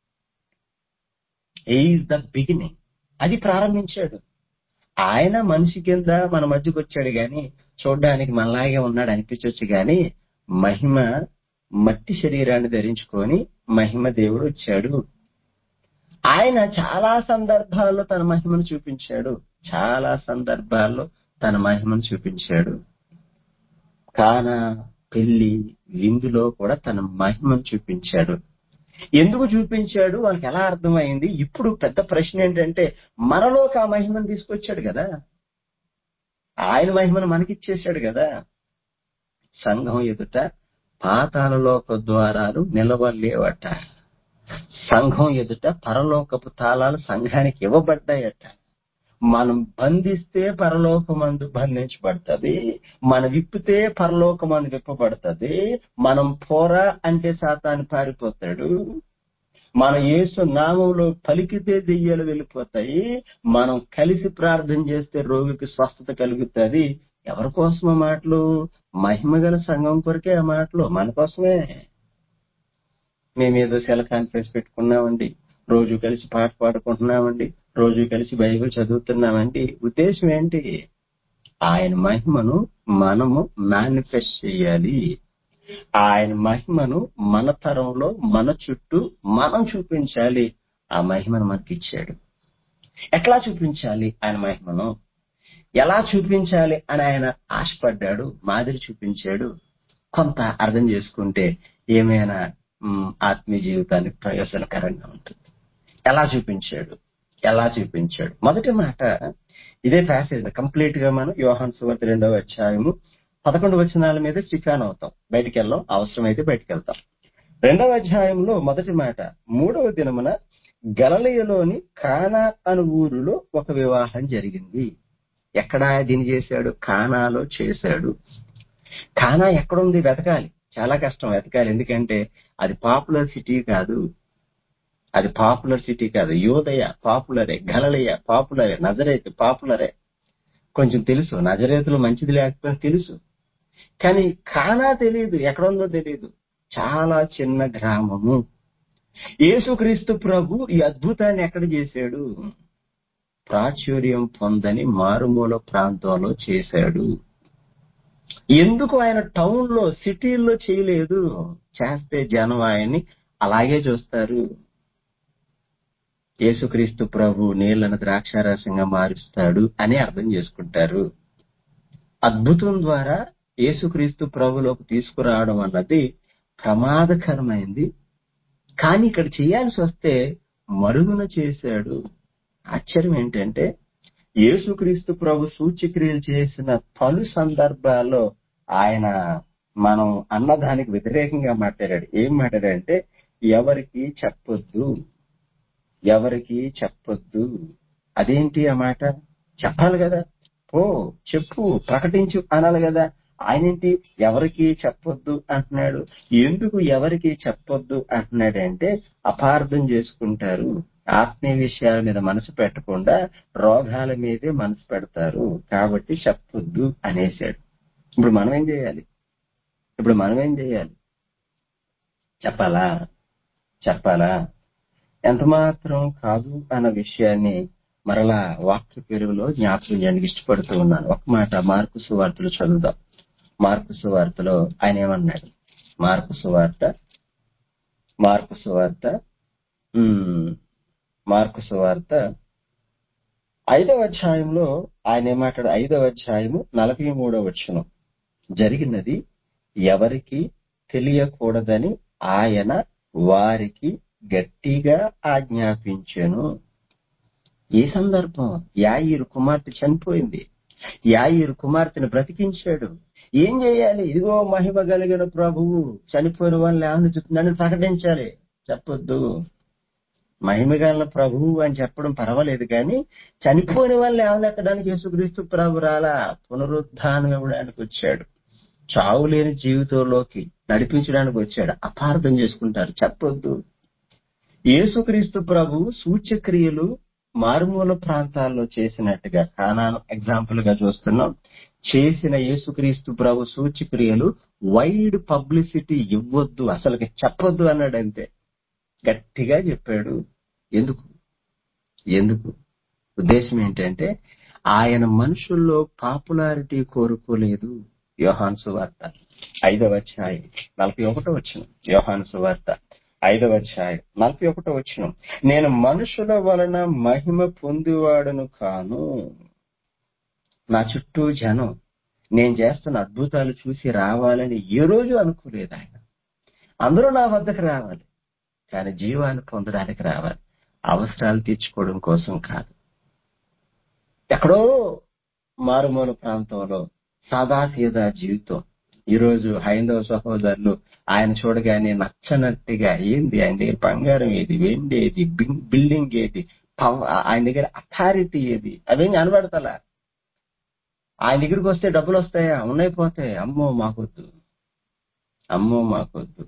he is the beginning అది ప్రారంభించాడు ఆయన మనిషి కింద మన మధ్యకు వచ్చాడు గాని చూడడానికి మనలాగే ఉన్నాడు అనిపించవచ్చు గాని మహిమ మట్టి శరీరాన్ని ధరించుకొని మహిమ దేవుడు వచ్చాడు ఆయన చాలా సందర్భాల్లో తన మహిమను చూపించాడు చాలా సందర్భాల్లో తన మహిమను చూపించాడు కాన పెళ్లి విందులో కూడా తన మహిమను చూపించాడు ఎందుకు చూపించాడు వాళ్ళకి ఎలా అర్థమైంది ఇప్పుడు పెద్ద ప్రశ్న ఏంటంటే మనలోకి ఆ మహిమను తీసుకొచ్చాడు కదా ఆయన మహిమను మనకిచ్చేశాడు కదా సంఘం ఎదుట పాతాలలోక ద్వారాలు నిలవలేవట సంఘం ఎదుట పరలోకపు తాళాలు సంఘానికి ఇవ్వబడ్డాయట మనం బంధిస్తే పరలోకమందు బంధించబడుతుంది మన విప్పితే పరలోకమందు విప్పబడుతుంది మనం పోరా అంటే సాతాన్ని పారిపోతాడు మన యేసు నామంలో పలికితే దెయ్యాలు వెళ్ళిపోతాయి మనం కలిసి ప్రార్థన చేస్తే రోగికి స్వస్థత కలుగుతుంది ఎవరి కోసం ఆ మాటలు మహిమగల సంఘం కొరకే ఆ మాటలు మన కోసమే మేమేదో సెల కాన్ఫరెన్స్ పెట్టుకున్నామండి రోజు కలిసి పాట పాడుకుంటున్నామండి రోజు కలిసి బైబిల్ చదువుతున్నామండి ఉద్దేశం ఏంటి ఆయన మహిమను మనము మేనిఫెస్ట్ చేయాలి ఆయన మహిమను మన తరంలో మన చుట్టూ మనం చూపించాలి ఆ మహిమను మనకి ఇచ్చాడు ఎట్లా చూపించాలి ఆయన మహిమను ఎలా చూపించాలి అని ఆయన ఆశపడ్డాడు మాదిరి చూపించాడు కొంత అర్థం చేసుకుంటే ఏమైనా మ్, ఆత్మీయ జీవితానికి ప్రయోజనకరంగా ఉంటుంది ఎలా చూపించాడు ఎలా చూపించాడు మొదటి మాట ఇదే ప్యాసేజ్ కంప్లీట్ గా మనం యోహాన్ సువార్త రెండవ అధ్యాయము పదకొండు వచనాల మీద స్టికాన్ అవుతాం బయటికి వెళ్ళాం అవసరమైతే బయటికి వెళ్తాం రెండవ అధ్యాయంలో మొదటి మాట మూడవ దినమున గలలయలోని కానా అను ఊరిలో ఒక వివాహం జరిగింది ఎక్కడ దీన్ని చేశాడు కానాలో చేశాడు కానా ఎక్కడుంది వెతకాలి చాలా కష్టం వెతకాలి ఎందుకంటే అది పాపులర్ సిటీ కాదు అది పాపులర్ సిటీ కాదు యోదయ పాపులరే గలలయ పాపులరే నజరేత్ పాపులరే కొంచెం తెలుసు నజరేతులు మంచిది లేకపోయినా తెలుసు కానీ కానా తెలియదు ఎక్కడుందో తెలియదు చాలా చిన్న గ్రామము యేసుక్రీస్తు ప్రభు ఈ అద్భుతాన్ని ఎక్కడ చేశాడు ప్రాచుర్యం పొందని మారుమూల ప్రాంతంలో చేశాడు ఎందుకు ఆయన టౌన్ లో సిటీల్లో చేయలేదు చేస్తే జనం ఆయన్ని అలాగే చూస్తారు యేసుక్రీస్తు ప్రభు నీళ్లను ద్రాక్షారసంగా మారుస్తాడు అని అర్థం చేసుకుంటారు అద్భుతం ద్వారా యేసుక్రీస్తు ప్రభులోకి తీసుకురావడం అన్నది ప్రమాదకరమైంది కానీ ఇక్కడ చేయాల్సి వస్తే మరుగున చేశాడు ఆశ్చర్యం ఏంటంటే యేసుక్రీస్తు ప్రభు సూచక్రియలు చేసిన పలు సందర్భాల్లో ఆయన మనం అన్నదానికి వ్యతిరేకంగా మాట్లాడాడు ఏం మాట్లాడాడంటే ఎవరికి చెప్పొద్దు ఎవరికి చెప్పొద్దు అదేంటి ఆ మాట చెప్పాలి కదా ఓ చెప్పు ప్రకటించు అనాలి కదా ఆయనేంటి ఎవరికి చెప్పొద్దు అంటున్నాడు ఎందుకు ఎవరికి చెప్పొద్దు అంటున్నాడంటే అపార్థం చేసుకుంటారు ఆత్మీయ విషయాల మీద మనసు పెట్టకుండా రోగాల మీదే మనసు పెడతారు కాబట్టి చెప్పొద్దు అనేసాడు ఇప్పుడు మనం ఏం చేయాలి ఇప్పుడు మనం ఏం చేయాలి చెప్పాలా చెప్పాలా ఎంత మాత్రం కాదు అన్న విషయాన్ని మరలా వాక్య పెరుగులో జ్ఞాపకం చేయడానికి ఇష్టపడుతూ ఉన్నాను ఒక మాట మార్కు సువార్తలు చదువుదాం మార్కు సువార్తలో ఆయన ఏమన్నాడు మార్కు సువార్త మార్కు సువార్త ఉమ్, మార్కు సువార్త ఐదవ అధ్యాయంలో ఆయన ఏమాటాడు ఐదవ అధ్యాయము నలభై మూడవ వచ్చును జరిగినది ఎవరికి తెలియకూడదని ఆయన వారికి గట్టిగా ఆజ్ఞాపించెను ఏ సందర్భం యాయిరు కుమార్తె చనిపోయింది యాయిరు కుమార్తెను బ్రతికించాడు ఏం చేయాలి ఇదిగో మహిమ కలిగిన ప్రభువు చనిపోయిన వాళ్ళని లేవని చెప్తున్నాడని ప్రకటించాలి చెప్పొద్దు మహిమ కలిగిన ప్రభువు అని చెప్పడం పర్వాలేదు కానీ చనిపోయిన వాళ్ళని లేవనెత్తడానికి యేసుక్రీస్తు ప్రభు రాలా పునరుద్ధానం ఇవ్వడానికి వచ్చాడు చావు లేని జీవితంలోకి నడిపించడానికి వచ్చాడు అపార్థం చేసుకుంటారు చెప్పొద్దు యేసుక్రీస్తు ప్రభు సూచ్యక్రియలు మారుమూల ప్రాంతాల్లో చేసినట్టుగా కానాను ఎగ్జాంపుల్ గా చూస్తున్నాం చేసిన యేసుక్రీస్తు ప్రభు సూచ్యక్రియలు వైడ్ పబ్లిసిటీ ఇవ్వద్దు అసలుకి చెప్పొద్దు అన్నాడు అంతే గట్టిగా చెప్పాడు ఎందుకు ఎందుకు ఉద్దేశం ఏంటంటే ఆయన మనుషుల్లో పాపులారిటీ కోరుకోలేదు యోహాను సువార్త ఐదవ అధ్యాయం నలభై ఒకటో వచ్చిన యోహాను సువార్త ఐదవ అధ్యాయం నలభై ఒకటో వచ్చిన నేను మనుషుల వలన మహిమ పొందివాడను కాను నా చుట్టూ జనం నేను చేస్తున్న అద్భుతాలు చూసి రావాలని ఏ రోజు అనుకోలేదు ఆయన అందరూ నా వద్దకు రావాలి కానీ జీవాన్ని పొందడానికి రావాలి అవసరాలు తీర్చుకోవడం కోసం కాదు ఎక్కడో మారుమూల ప్రాంతంలో సాదాసీదా జీవితం ఈరోజు హైందవ సహోదరులు ఆయన చూడగానే నచ్చనట్టుగా ఏంది ఆయన దగ్గర బంగారం ఏది వెండి ఏది బిం- బిల్డింగ్ ఏది పవ- ఆయన దగ్గర అథారిటీ ఏది అవేం కనబడతలా ఆయన దగ్గరికి వస్తే డబ్బులు వస్తాయా ఉన్నాయి పోతాయి అమ్మో మాకొద్దు అమ్మో మాకొద్దు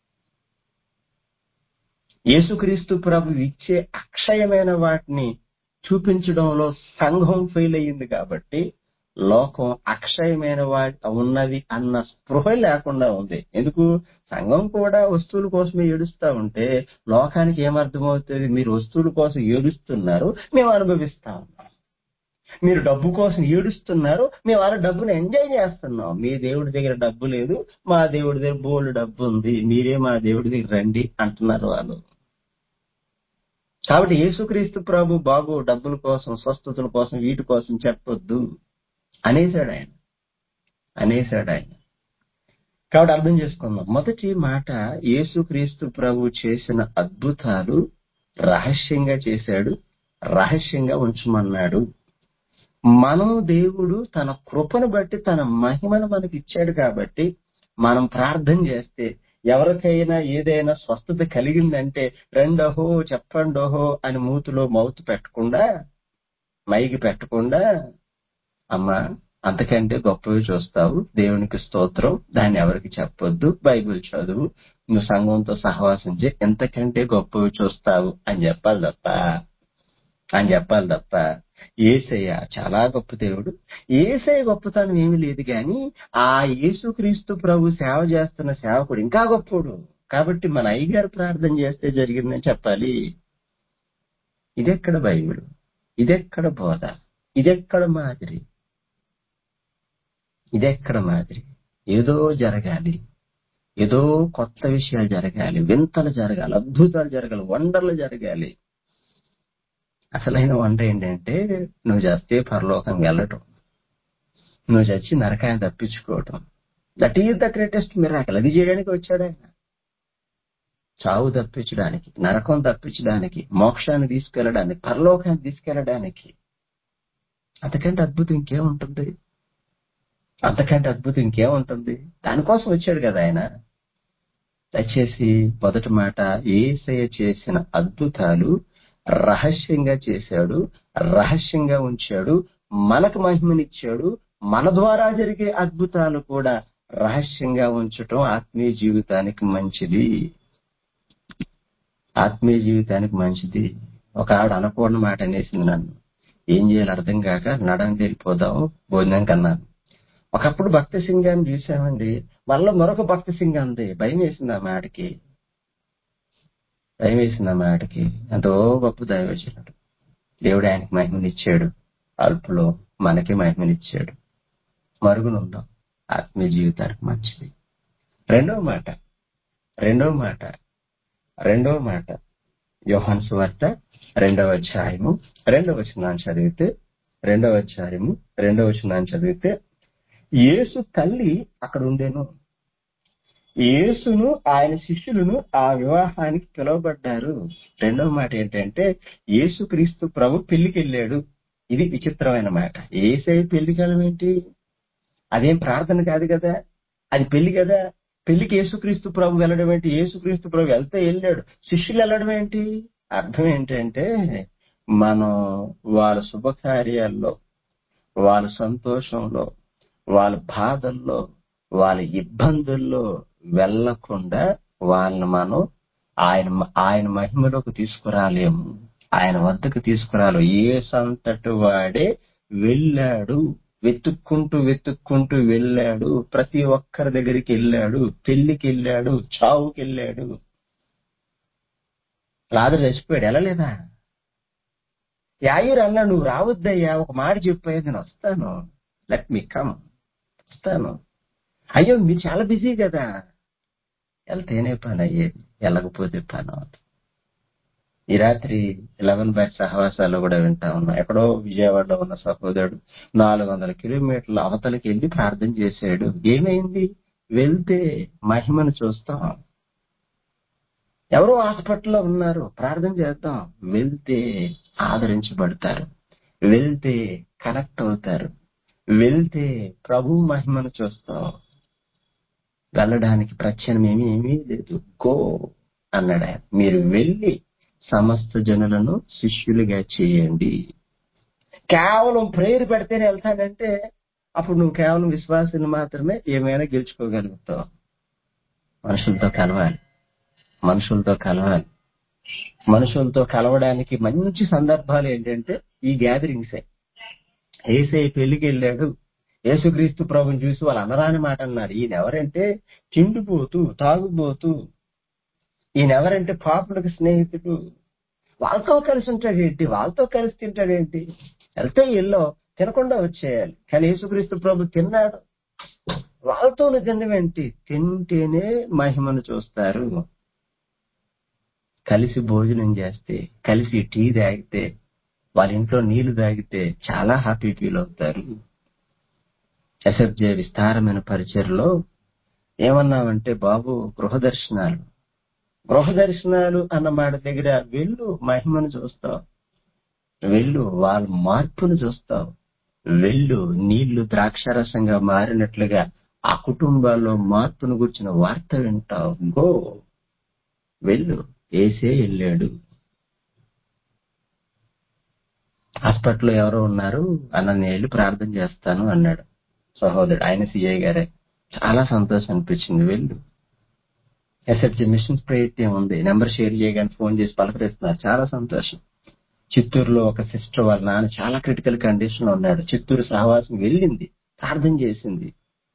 యేసుక్రీస్తు ప్రభు ఇచ్చే అక్షయమైన వాటిని చూపించడంలో సంఘం ఫెయిల్ అయ్యింది కాబట్టి లోకం అక్షయమైన వాటి ఉన్నది అన్న స్పృహ లేకుండా ఉంది ఎందుకు సంఘం కూడా వస్తువుల కోసమే ఏడుస్తా ఉంటే లోకానికి ఏమర్థమవుతుంది మీరు వస్తువుల కోసం ఏడుస్తున్నారు మేము అనుభవిస్తా ఉన్నాం మీరు డబ్బు కోసం ఏడుస్తున్నారు మేము వాళ్ళ డబ్బును ఎంజాయ్ చేస్తున్నాం మీ దేవుడి దగ్గర డబ్బు లేదు మా దేవుడి దగ్గర బోల్డ్ డబ్బు ఉంది మీరే మా దేవుడి దగ్గర రండి అంటున్నారు వాళ్ళు కాబట్టి యేసుక్రీస్తు ప్రభు బాబు డబ్బుల కోసం స్వస్థతల కోసం వీటి కోసం చెప్పొద్దు అనేసాడు ఆయన అనేసాడు ఆయన కాబట్టి అర్థం చేసుకుందాం మొదటి మాట యేసుక్రీస్తు ప్రభు చేసిన అద్భుతాలు రహస్యంగా చేశాడు రహస్యంగా ఉంచమన్నాడు మనం దేవుడు తన కృపను బట్టి తన మహిమను మనకి ఇచ్చాడు కాబట్టి మనం ప్రార్థన చేస్తే ఎవరికైనా ఏదైనా స్వస్థత కలిగిందంటే రెండోహో చెప్పండోహో అని మూతిలో మౌత్ పెట్టకుండా మైకి పెట్టకుండా అమ్మా అంతకంటే గొప్పవి చూస్తావు దేవునికి స్తోత్రం దాన్ని ఎవరికి చెప్పొద్దు బైబిల్ చదువు నువ్వు సంఘంతో సహవాసం చే ఎంతకంటే గొప్పవి చూస్తావు అని చెప్పాలి తప్ప అని చెప్పాలి తప్ప ఏసయ్య చాలా గొప్ప దేవుడు ఏసయ్య గొప్పతనం ఏమీ లేదు కానీ ఆ యేసుక్రీస్తు ప్రభు సేవ చేస్తున్న సేవకుడు ఇంకా గొప్పోడు కాబట్టి మన అయ్యగారు ప్రార్థన చేస్తే జరిగిందని చెప్పాలి ఇదెక్కడ బైబిల్ ఇదెక్కడ బోధ ఇదెక్కడ మాదిరి ఇదెక్కడ మాదిరి ఏదో జరగాలి ఏదో కొత్త విషయాలు జరగాలి వింతలు జరగాలి అద్భుతాలు జరగాలి వండర్లు జరగాలి అసలైన వంట ఏంటంటే నువ్వు చేస్తే పరలోకం వెళ్ళటం నువ్వు చచ్చి నరకాన్ని తప్పించుకోవటం that is the greatest miracle అది చేయడానికి వచ్చాడు ఆయన చావు తప్పించడానికి నరకం తప్పించడానికి మోక్షాన్ని తీసుకెళ్ళడానికి పరలోకాన్ని తీసుకెళ్ళడానికి అంతకంటే అద్భుతం ఇంకేముంటుంది అంతకంటే అద్భుతం ఇంకేముంటుంది దానికోసం వచ్చాడు కదా ఆయన దయచేసి మొదటి మాట ఏసయ చేసిన అద్భుతాలు రహస్యంగా చేశాడు రహస్యంగా ఉంచాడు మనకు మహిమనిచ్చాడు మన ద్వారా జరిగే అద్భుతాలు కూడా రహస్యంగా ఉంచటం ఆత్మీయ జీవితానికి మంచిది ఆత్మీయ జీవితానికి మంచిది ఒక ఆవిడ అనకూడని మాట అనేసింది నన్ను ఏం చేయాలి అర్థం కాక నడని వెళ్ళిపోదాం భోజనం కన్నాను ఒకప్పుడు భక్తి సింగాన్ని చూసామండి మళ్ళీ మరొక భక్తి సింగ్ అంది భయం వేసింది ఆ మాటకి భయం వేసింది ఆ మాటకి ఎంతో గొప్ప దైవచనుడు దేవుడు ఆయనకి మహిమనిచ్చాడు అల్పులో మనకి మహిమనిచ్చాడు మరుగునుందాం ఆత్మీయ జీవితానికి మంచిది రెండవ మాట రెండవ మాట రెండవ మాట యోహాన్ సువార్త రెండవ అధ్యాయము రెండవ వచనాన్ని చదివితే రెండవ అధ్యాయము రెండవ వచనాన్ని చదివితే యేసు తల్లి అక్కడ ఉండేను యేసును ఆయన శిష్యులను ఆ వివాహానికి పిలువబడ్డారు రెండవ మాట ఏంటంటే యేసు క్రీస్తు ప్రభు పెళ్లికి వెళ్ళాడు ఇది విచిత్రమైన మాట ఏసై పెళ్లికి వెళ్ళడం ఏంటి అదేం ప్రార్థన కాదు కదా అది పెళ్లి కదా పెళ్లికి యేసుక్రీస్తు ప్రభు వెళ్ళడం ఏంటి యేసుక్రీస్తు ప్రభు వెళ్తే వెళ్ళాడు శిష్యులు వెళ్ళడం ఏంటి అర్థం ఏంటంటే మనం వాళ్ళ శుభకార్యాల్లో వాళ్ళ సంతోషంలో వాళ్ళ బాధల్లో వాళ్ళ ఇబ్బందుల్లో వెళ్లకుండా వాళ్ళని మనం ఆయన ఆయన మహిమలోకి తీసుకురాలేము ఆయన వద్దకు తీసుకురాలు ఏ సంతటి వాడే వెళ్ళాడు వెతుక్కుంటూ వెతుక్కుంటూ వెళ్ళాడు ప్రతి ఒక్కరి దగ్గరికి వెళ్ళాడు పెళ్లికి వెళ్ళాడు చావుకి వెళ్ళాడు లాదరు చచ్చిపోయాడు వెళ్ళలేదా యాయూరు అన్నా నువ్వు రావద్దయ్యా ఒక మాట చెప్పాయి నేను వస్తాను లెట్ మీ కమ్ వస్తాను అయ్యో మీరు చాలా బిజీ కదా వెళ్తేనే పని అయ్యేది వెళ్ళకపోతే పని అవుతుంది ఈ రాత్రి ఎలవెన్ బ్యాచ్ సహవాసాలు కూడా వింటా ఉన్నా ఎక్కడో విజయవాడలో ఉన్న సహోదరుడు నాలుగు వందల కిలోమీటర్ల అవతలకి వెళ్ళి ప్రార్థన చేశాడు ఏమైంది వెళ్తే మహిమను చూస్తాం ఎవరో హాస్పిటల్లో ఉన్నారు ప్రార్థన చేద్దాం వెళ్తే ఆదరించబడతారు వెళ్తే కనెక్ట్ అవుతారు వెళ్తే ప్రభు మహిమను చూస్తాం వెళ్ళడానికి ప్రత్యనమేమీ ఏమీ లేదు గో అన్నాడు ఆయన మీరు వెళ్ళి సమస్త జనులను శిష్యులుగా చేయండి కేవలం ప్రేయర్ పెడితేనే వెళ్తానంటే అప్పుడు నువ్వు కేవలం విశ్వాసాన్ని మాత్రమే ఏమైనా గెలుచుకోగలుగుతావు మనుషులతో కలవాలి మనుషులతో కలవాలి మనుషులతో కలవడానికి మంచి సందర్భాలు ఏంటంటే ఈ గ్యాదరింగ్సే ఏసై పెళ్లికి వెళ్ళాడు యేసుక్రీస్తు ప్రభుని చూసి వాళ్ళు అనరాని మాట అన్నారు ఈయన ఎవరంటే తిండిపోతూ తాగుబోతూ ఈయన ఎవరంటే పాపులకు స్నేహితుడు వాళ్ళతో కలిసి ఉంటాడేంటి వాళ్ళతో కలిసి తింటాడేంటి వెళ్తే ఇల్లో తినకుండా వచ్చేయాలి కానీ యేసుక్రీస్తు ప్రభు తిన్నాడు వాళ్ళతో తినవేంటి తింటేనే మహిమను చూస్తారు కలిసి భోజనం చేస్తే కలిసి టీ తాగితే వాళ్ళ ఇంట్లో నీళ్లు తాగితే చాలా హ్యాపీ ఫీల్ అవుతారు ఎస్ఎఫ్జే విస్తారమైన పరిచయలో ఏమన్నామంటే బాబు గృహ దర్శనాలు గృహ దర్శనాలు అన్న మాట దగ్గర వెళ్ళు మహిమను చూస్తావు వెళ్ళు వాళ్ళ మార్పును చూస్తావు వెళ్ళు నీళ్లు ద్రాక్షారసంగా మారినట్లుగా ఆ కుటుంబాల్లో మార్పును గుర్చిన వార్త వింటావు గో వెళ్ళు ఏసే వెళ్ళాడు హాస్పిటల్లో ఎవరో ఉన్నారు అన్న నేను వెళ్ళి ప్రార్థన చేస్తాను అన్నాడు సహోదరుడు ఆయన సిఐ గారే చాలా సంతోషం అనిపించింది వెళ్ళు ఎస్ఎఫ్జి మిషన్స్ ప్రయత్నం ఉంది నెంబర్ షేర్ చేయగానే ఫోన్ చేసి పలకరిస్తున్నారు చాలా సంతోషం చిత్తూరులో ఒక సిస్టర్ వాళ్ళ నాన్న చాలా క్రిటికల్ కండిషన్ లో ఉన్నాడు చిత్తూరు సహవాసం వెళ్ళింది ప్రార్థన చేసింది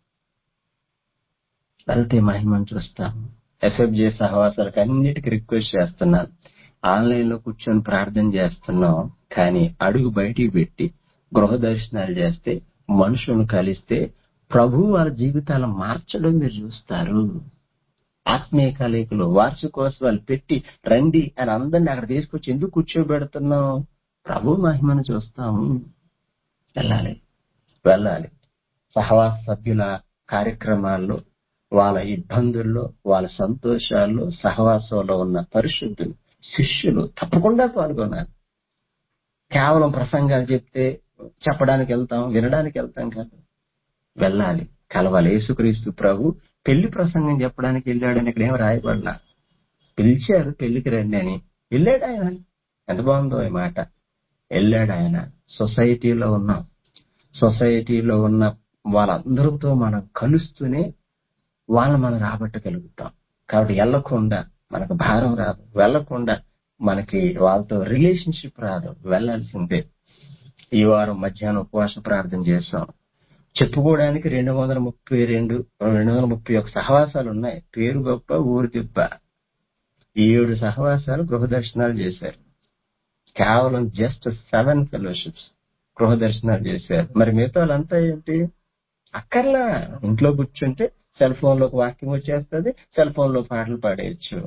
వెళ్తే మహిమను చూస్తాము ఎస్ఎఫ్జే సహవాసాలకు అన్నిటికీ రిక్వెస్ట్ చేస్తున్నాను ఆన్లైన్ లో కూర్చొని ప్రార్థన చేస్తున్నాం కానీ అడుగు బయటికి పెట్టి గృహ దర్శనాలు చేస్తే మనుషులను కలిస్తే ప్రభు వాళ్ళ జీవితాలను మార్చడం మీరు చూస్తారు ఆత్మీయ కలయికలు వార్షికోత్సవాలు పెట్టి రండి అని అందరిని అక్కడ తీసుకొచ్చి ఎందుకు కూర్చోబెడుతున్నాం ప్రభు మహిమను చూస్తాము వెళ్ళాలి వెళ్ళాలి సహవాస సభ్యుల కార్యక్రమాల్లో వాళ్ళ ఇబ్బందుల్లో వాళ్ళ సంతోషాల్లో సహవాసంలో ఉన్న పరిశుద్ధులు శిష్యులు తప్పకుండా పాల్గొనాలి కేవలం ప్రసంగాలు చెప్తే చెప్పడానికి వెళ్తాం వినడానికి వెళ్తాం కాదు వెళ్ళాలి కలవాలి యేసుక్రీస్తు ప్రభు పెళ్లి ప్రసంగం చెప్పడానికి వెళ్ళాడని ఇక్కడ ఏం రాయబడినా పిలిచారు పెళ్లికి రండి అని వెళ్ళాడు ఆయన ఎంత బాగుందో ఈ మాట వెళ్ళాడు ఆయన సొసైటీలో ఉన్నాం సొసైటీలో ఉన్న వాళ్ళందరితో మనం కలుస్తూనే వాళ్ళని మనం రాబట్టగలుగుతాం కాబట్టి వెళ్ళకుండా మనకు భారం రాదు వెళ్ళకుండా మనకి వాళ్ళతో రిలేషన్షిప్ రాదు వెళ్ళాల్సిందే ఈ వారం మధ్యాహ్నం ఉపవాస ప్రార్థన చేస్తాం చెప్పుకోవడానికి రెండు వందల ముప్పై రెండు రెండు వందల ముప్పై ఒక సహవాసాలు ఉన్నాయి పేరు గొప్ప ఊరు తిప్ప ఈ ఏడు సహవాసాలు గృహ దర్శనాలు చేశారు కేవలం జస్ట్ సెవెన్ ఫెలోషిప్స్ గృహ దర్శనాలు చేశారు మరి మిగతా వాళ్ళంతా ఏంటి అక్కర్లా ఇంట్లో కూర్చుంటే సెల్ ఫోన్ లోకి వాక్యం వచ్చేస్తుంది సెల్ ఫోన్ లో పాటలు పాడేయచ్చు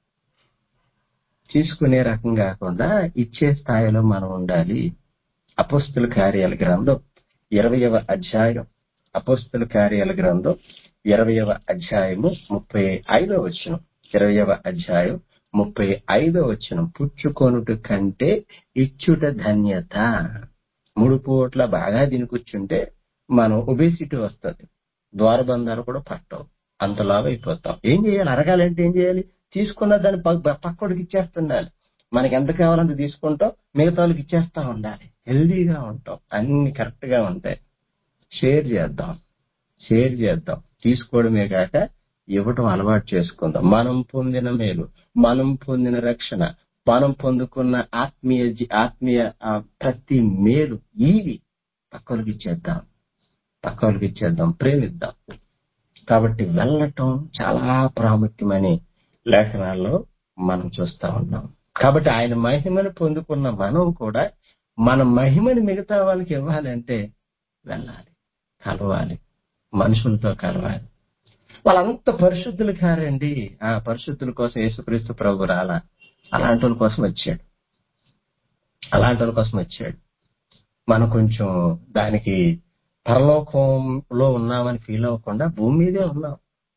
తీసుకునే రకం కాకుండా ఇచ్చే స్థాయిలో మనం ఉండాలి అపోస్తుల కార్యాల గ్రంథం ఇరవయవ అధ్యాయం అపోస్తుల కార్యాల గ్రంథం ఇరవయవ అధ్యాయము ముప్పై ఐదో వచనం ఇరవయవ అధ్యాయం ముప్పై ఐదో వచనం పుచ్చుకొనుట కంటే ఇచ్చుట ధన్యత మూడు పూట్ల బాగా తిని కూర్చుంటే మనం ఒబేసిటీ వస్తుంది ద్వారబంధాలు కూడా పట్టవు అంతలాగా అయిపోతాం ఏం చేయాలి అరగాలంటే ఏం చేయాలి తీసుకున్న దాన్ని పక్కడికి ఇచ్చేస్తుండాలి మనకి ఎంత కావాలంటే తీసుకుంటాం మిగతా వాళ్ళకి ఇచ్చేస్తా ఉండాలి హెల్దీగా ఉంటాం అన్ని కరెక్ట్ గా ఉంటాయి షేర్ చేద్దాం షేర్ చేద్దాం తీసుకోవడమే కాక ఇవ్వటం అలవాటు చేసుకుందాం మనం పొందిన మేలు మనం పొందిన రక్షణ మనం పొందుకున్న ఆత్మీయ ఆత్మీయ ప్రతి మేలు ఇవి పక్కలకి ఇచ్చేద్దాం పక్కలకి ఇచ్చేద్దాం ప్రేమిద్దాం కాబట్టి వెళ్ళటం చాలా ప్రాముఖ్యమని లేఖనాల్లో మనం చూస్తా ఉన్నాం కాబట్టి ఆయన మహిమను పొందుకున్న మనం కూడా మన మహిమని మిగతా వాళ్ళకి ఇవ్వాలంటే వెళ్ళాలి కలవాలి మనుషులతో కలవాలి వాళ్ళంత పరిశుద్ధులు కారండి ఆ పరిశుద్ధుల కోసం యేసుక్రీస్తు ప్రభు రాలా అలాంటి వాళ్ళ కోసం వచ్చాడు అలాంటి వాళ్ళ కోసం వచ్చాడు మనం కొంచెం దానికి పరలోకంలో ఉన్నామని ఫీల్ అవ్వకుండా భూమి మీదే ఉన్నాం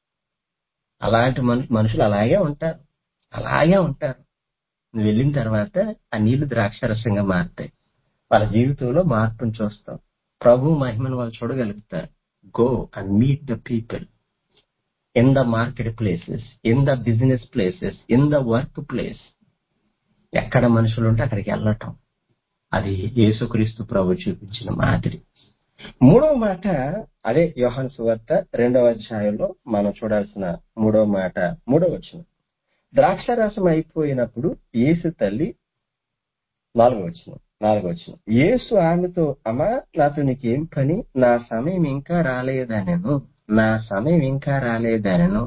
అలాంటి మను- మనుషులు అలాగే ఉంటారు అలాగే ఉంటారు నువ్వు వెళ్ళిన తర్వాత ఆ నీళ్లు ద్రాక్షరసంగా మారుతాయి వాళ్ళ జీవితంలో మార్పును చూస్తాం ప్రభు మహిమను వాళ్ళు చూడగలుగుతారు go and meet the people in the market places in the business places in the work place ఎక్కడ మనుషులు ఉంటే అక్కడికి వెళ్ళటం అది యేసుక్రీస్తు ప్రభు చూపించిన మాదిరి మూడవ మాట అదే యోహాన్ సువార్త రెండవ అధ్యాయంలో మనం చూడాల్సిన మూడవ మాట మూడవ వచనం ద్రాక్షారసం అయిపోయినప్పుడు యేసు తల్లి నాలుగో వచనం నాలుగో వచనం యేసు ఆమెతో అమ్మా నాతో నీకేం పని నా సమయం ఇంకా రాలేదనెను నా సమయం ఇంకా రాలేదనెను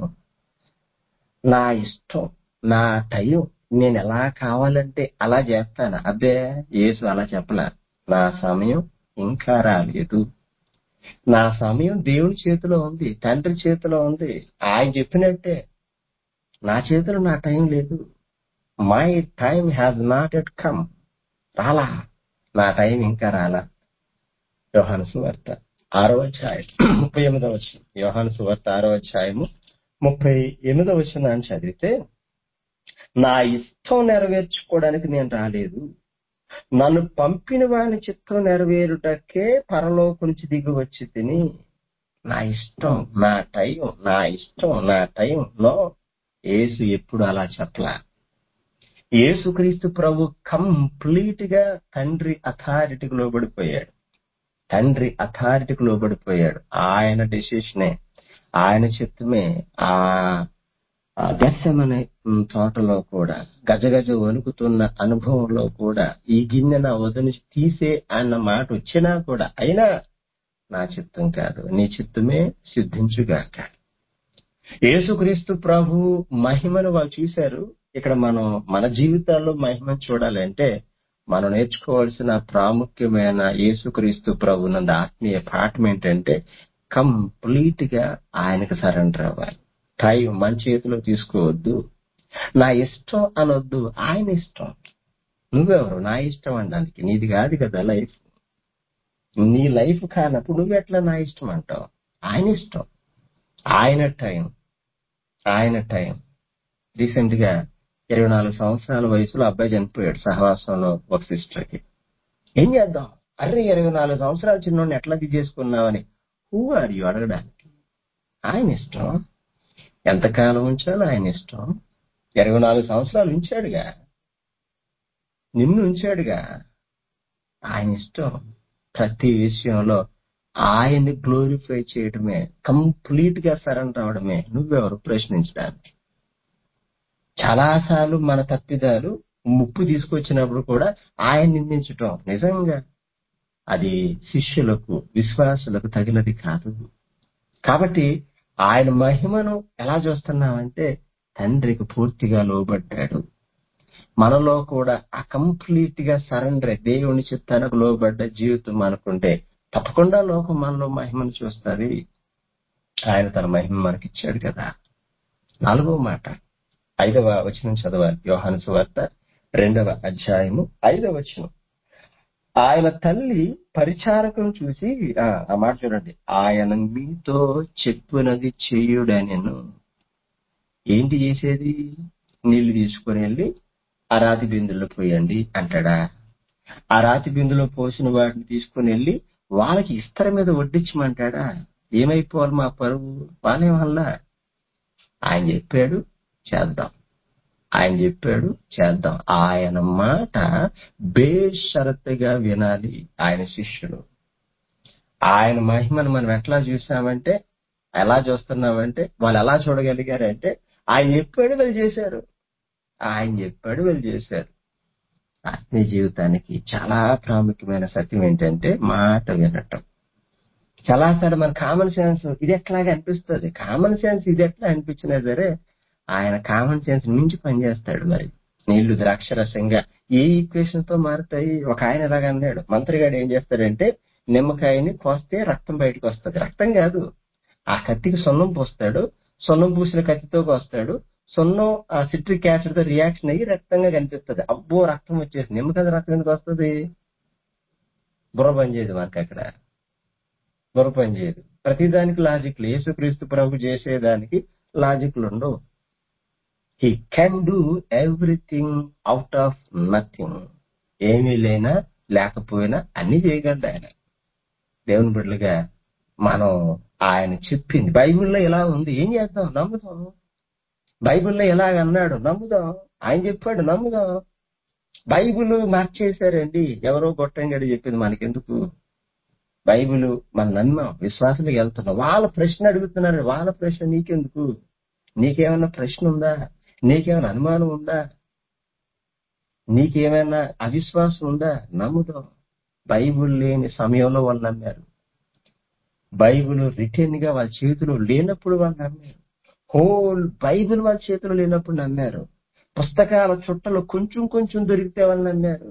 నా ఇష్టం నా టైం నేను ఎలా కావాలంటే అలా చేస్తాను అబ్బే యేసు అలా చెప్పలా నా సమయం ఇంకా రాలేదు నా సమయం దేవుని చేతిలో ఉంది తండ్రి చేతిలో ఉంది ఆయన చెప్పినట్టే నా చేతిలో నా టైం లేదు my time has not yet come రాలా నా టైం ఇంకా రాలా యోహాను సువార్త ఆరో అధ్యాయం ముప్పై ఎనిమిదవ వచ్చిన యోహాను సువార్త ఆరో అధ్యాయము ముప్పై ఎనిమిదవ వచ్చిన చదివితే నా ఇష్టం నెరవేర్చుకోవడానికి నేను రాలేదు నన్ను పంపిన వాని చిత్తం నెరవేరుటకే పరలోకం నుంచి దిగి వచ్చి తిని నా ఇష్టం నా టైం నా ఇష్టం నా టైం లో యేసు ఎప్పుడు అలా చెప్పలా యేసుక్రీస్తు ప్రభు కంప్లీట్ గా తండ్రి అథారిటీకి లోబడిపోయాడు తండ్రి అథారిటీకి లోబడిపోయాడు ఆయన డెసిషనే ఆయన చిత్తమే ఆ గెస్సమనే తోటలో కూడా గజగజ వణుకుతున్న అనుభవంలో కూడా ఈ గిన్నె నా వద్ద నుంచి తీసే అన్న మాట వచ్చినా కూడా అయినా నా చిత్తం కాదు నీ చిత్తమే సిద్ధించుగాక యేసుక్రీస్తు ప్రభు మహిమను వాళ్ళు చూశారు ఇక్కడ మనం మన జీవితాల్లో మహిమను చూడాలంటే మనం నేర్చుకోవాల్సిన ప్రాముఖ్యమైన యేసుక్రీస్తు ప్రభు నందు ఆత్మీయ పాఠం ఏంటంటే కంప్లీట్ గా ఆయనకు సరెండర్ అవ్వాలి టైం మన చేతిలో తీసుకోవద్దు నా ఇష్టం అనొద్దు ఆయన ఇష్టం నువ్వెవరు నా ఇష్టం అనడానికి నీది కాదు కదా లైఫ్ నీ లైఫ్ కానప్పుడు నువ్వెట్లా నా ఇష్టం అంటావు ఆయన ఇష్టం ఆయన టైం ఆయన టైం రీసెంట్ గా ఇరవై నాలుగు సంవత్సరాల వయసులో అబ్బాయి చనిపోయాడు సహవాసంలో ఒక సిస్టర్ కి ఏం చేద్దాం అరే ఇరవై నాలుగు సంవత్సరాల చిన్నోడిని ఎట్లా చేసుకున్నావని హూ ఆర్ యు అడగడానికి ఆయన ఇష్టం ఎంతకాలం ఉంచాలో ఆయన ఇష్టం ఇరవై నాలుగు సంవత్సరాలు ఉంచాడుగా నిన్ను ఉంచాడుగా ఆయన ఇష్టం ప్రతి విషయంలో ఆయన్ని గ్లోరిఫై చేయడమే కంప్లీట్ గా సరెండర్ అవడమే నువ్వెవరు ప్రశ్నించడానికి చాలాసార్లు మన తప్పిదాలు ముప్పు తీసుకొచ్చినప్పుడు కూడా ఆయన నిందించటం నిజంగా అది శిష్యులకు విశ్వాసులకు తగినది కాదు కాబట్టి ఆయన మహిమను ఎలా చూస్తున్నామంటే తండ్రికి పూర్తిగా లోబడ్డాడు మనలో కూడా ఆ కంప్లీట్ గా సరెండర్ దేవుని చిత్తానికి లోబడ్డ జీవితం మనకుంటే తప్పకుండా లోకం మనలో మహిమను చూస్తుంది ఆయన తన మహిమ మనకిచ్చాడు కదా నాలుగవ మాట ఐదవ వచనం చదవాలి యోహాను సువార్త రెండవ అధ్యాయము ఐదవ వచనం ఆయన తల్లి పరిచారకం చూసి ఆ ఆ మాట చూడండి ఆయన మీతో చెప్పునది చెయ్యుడనెను ఏంటి చేసేది నీళ్లు తీసుకుని వెళ్ళి ఆ రాతి బిందులో పోయండి అంటాడా ఆ రాతి బిందులో పోసిన వాటిని తీసుకుని వెళ్ళి వాళ్ళకి ఇస్తర మీద వడ్డించమంటాడా ఏమైపోవాలి మా పరువు వాళ్ళే వల్ల ఆయన చెప్పాడు చేద్దాం ఆయన చెప్పాడు చేద్దాం ఆయన మాట బేషరతుగా వినాలి ఆయన శిష్యుడు ఆయన మహిమను మనం ఎట్లా చూసామంటే ఎలా చూస్తున్నామంటే వాళ్ళు ఎలా చూడగలిగారంటే ఆయన చెప్పాడు వీళ్ళు చేశారు ఆయన చెప్పాడు వీళ్ళు చేశారు ఆత్మీయ జీవితానికి చాలా ప్రాముఖ్యమైన సత్యం ఏంటంటే మాట వినటం చాలాసార్లు మన కామన్ సెన్స్ ఇది ఎట్లాగా అనిపిస్తుంది కామన్ సెన్స్ ఇది ఎట్లా అనిపించినా సరే ఆయన కామన్ సెన్స్ మించి పనిచేస్తాడు మరి నీళ్లు ద్రాక్షరసంగా ఏ ఈక్వేషన్ తో మారుతాయి ఒక ఆయన ఇలాగ అన్నాడు మంత్రిగాడు ఏం చేస్తాడంటే నిమ్మకాయని కోస్తే రక్తం బయటకు వస్తుంది రక్తం కాదు ఆ కత్తికి సున్నం పోస్తాడు సున్నం పూసిన కత్తితో వస్తాడు సున్నం ఆ సిట్రిక్ యాసిడ్ తో రియాక్షన్ అయ్యి రక్తంగా కనిపిస్తుంది అబ్బో రక్తం వచ్చేసి నిమ్మకాయ రక్తం ఎందుకు వస్తుంది బుర్ర పని చేయదు మనకి అక్కడ బుర్ర పని చేయదు ప్రతిదానికి లాజిక్లు యేసుక్రీస్తు ప్రభు చేసేదానికి లాజిక్లు ఉండవు he can do everything out of nothing ఏమీ లేనా లేకపోయినా అన్ని చేయగలడు ఆయన దేవుని బిడ్డలుగా మనం ఆయన చెప్పింది బైబిల్లో ఇలా ఉంది ఏం చేద్దాం నమ్ముదాం బైబిల్లో ఇలాగ అన్నాడు నమ్ముదాం ఆయన చెప్పాడు నమ్ముదాం బైబిల్ మార్చేశారండి ఎవరో గొట్టంగడి చెప్పింది మనకెందుకు బైబిల్ మనం నమ్మాం విశ్వాసంలోకి వెళ్తున్నాం వాళ్ళ ప్రశ్న అడుగుతున్నారు వాళ్ళ ప్రశ్న నీకెందుకు నీకేమైనా ప్రశ్న ఉందా నీకేమైనా అనుమానం ఉందా నీకేమైనా అవిశ్వాసం ఉందా నమ్ముదాం బైబిల్ లేని సమయంలో వాళ్ళు నమ్మారు బైబిల్ రిటర్న్ గా వాళ్ళ చేతిలో లేనప్పుడు వాళ్ళు నమ్మారు హోల్ బైబిల్ వాళ్ళ చేతిలో లేనప్పుడు నమ్మారు పుస్తకాల చుట్టలు కొంచెం కొంచెం దొరికితే వాళ్ళు నమ్మారు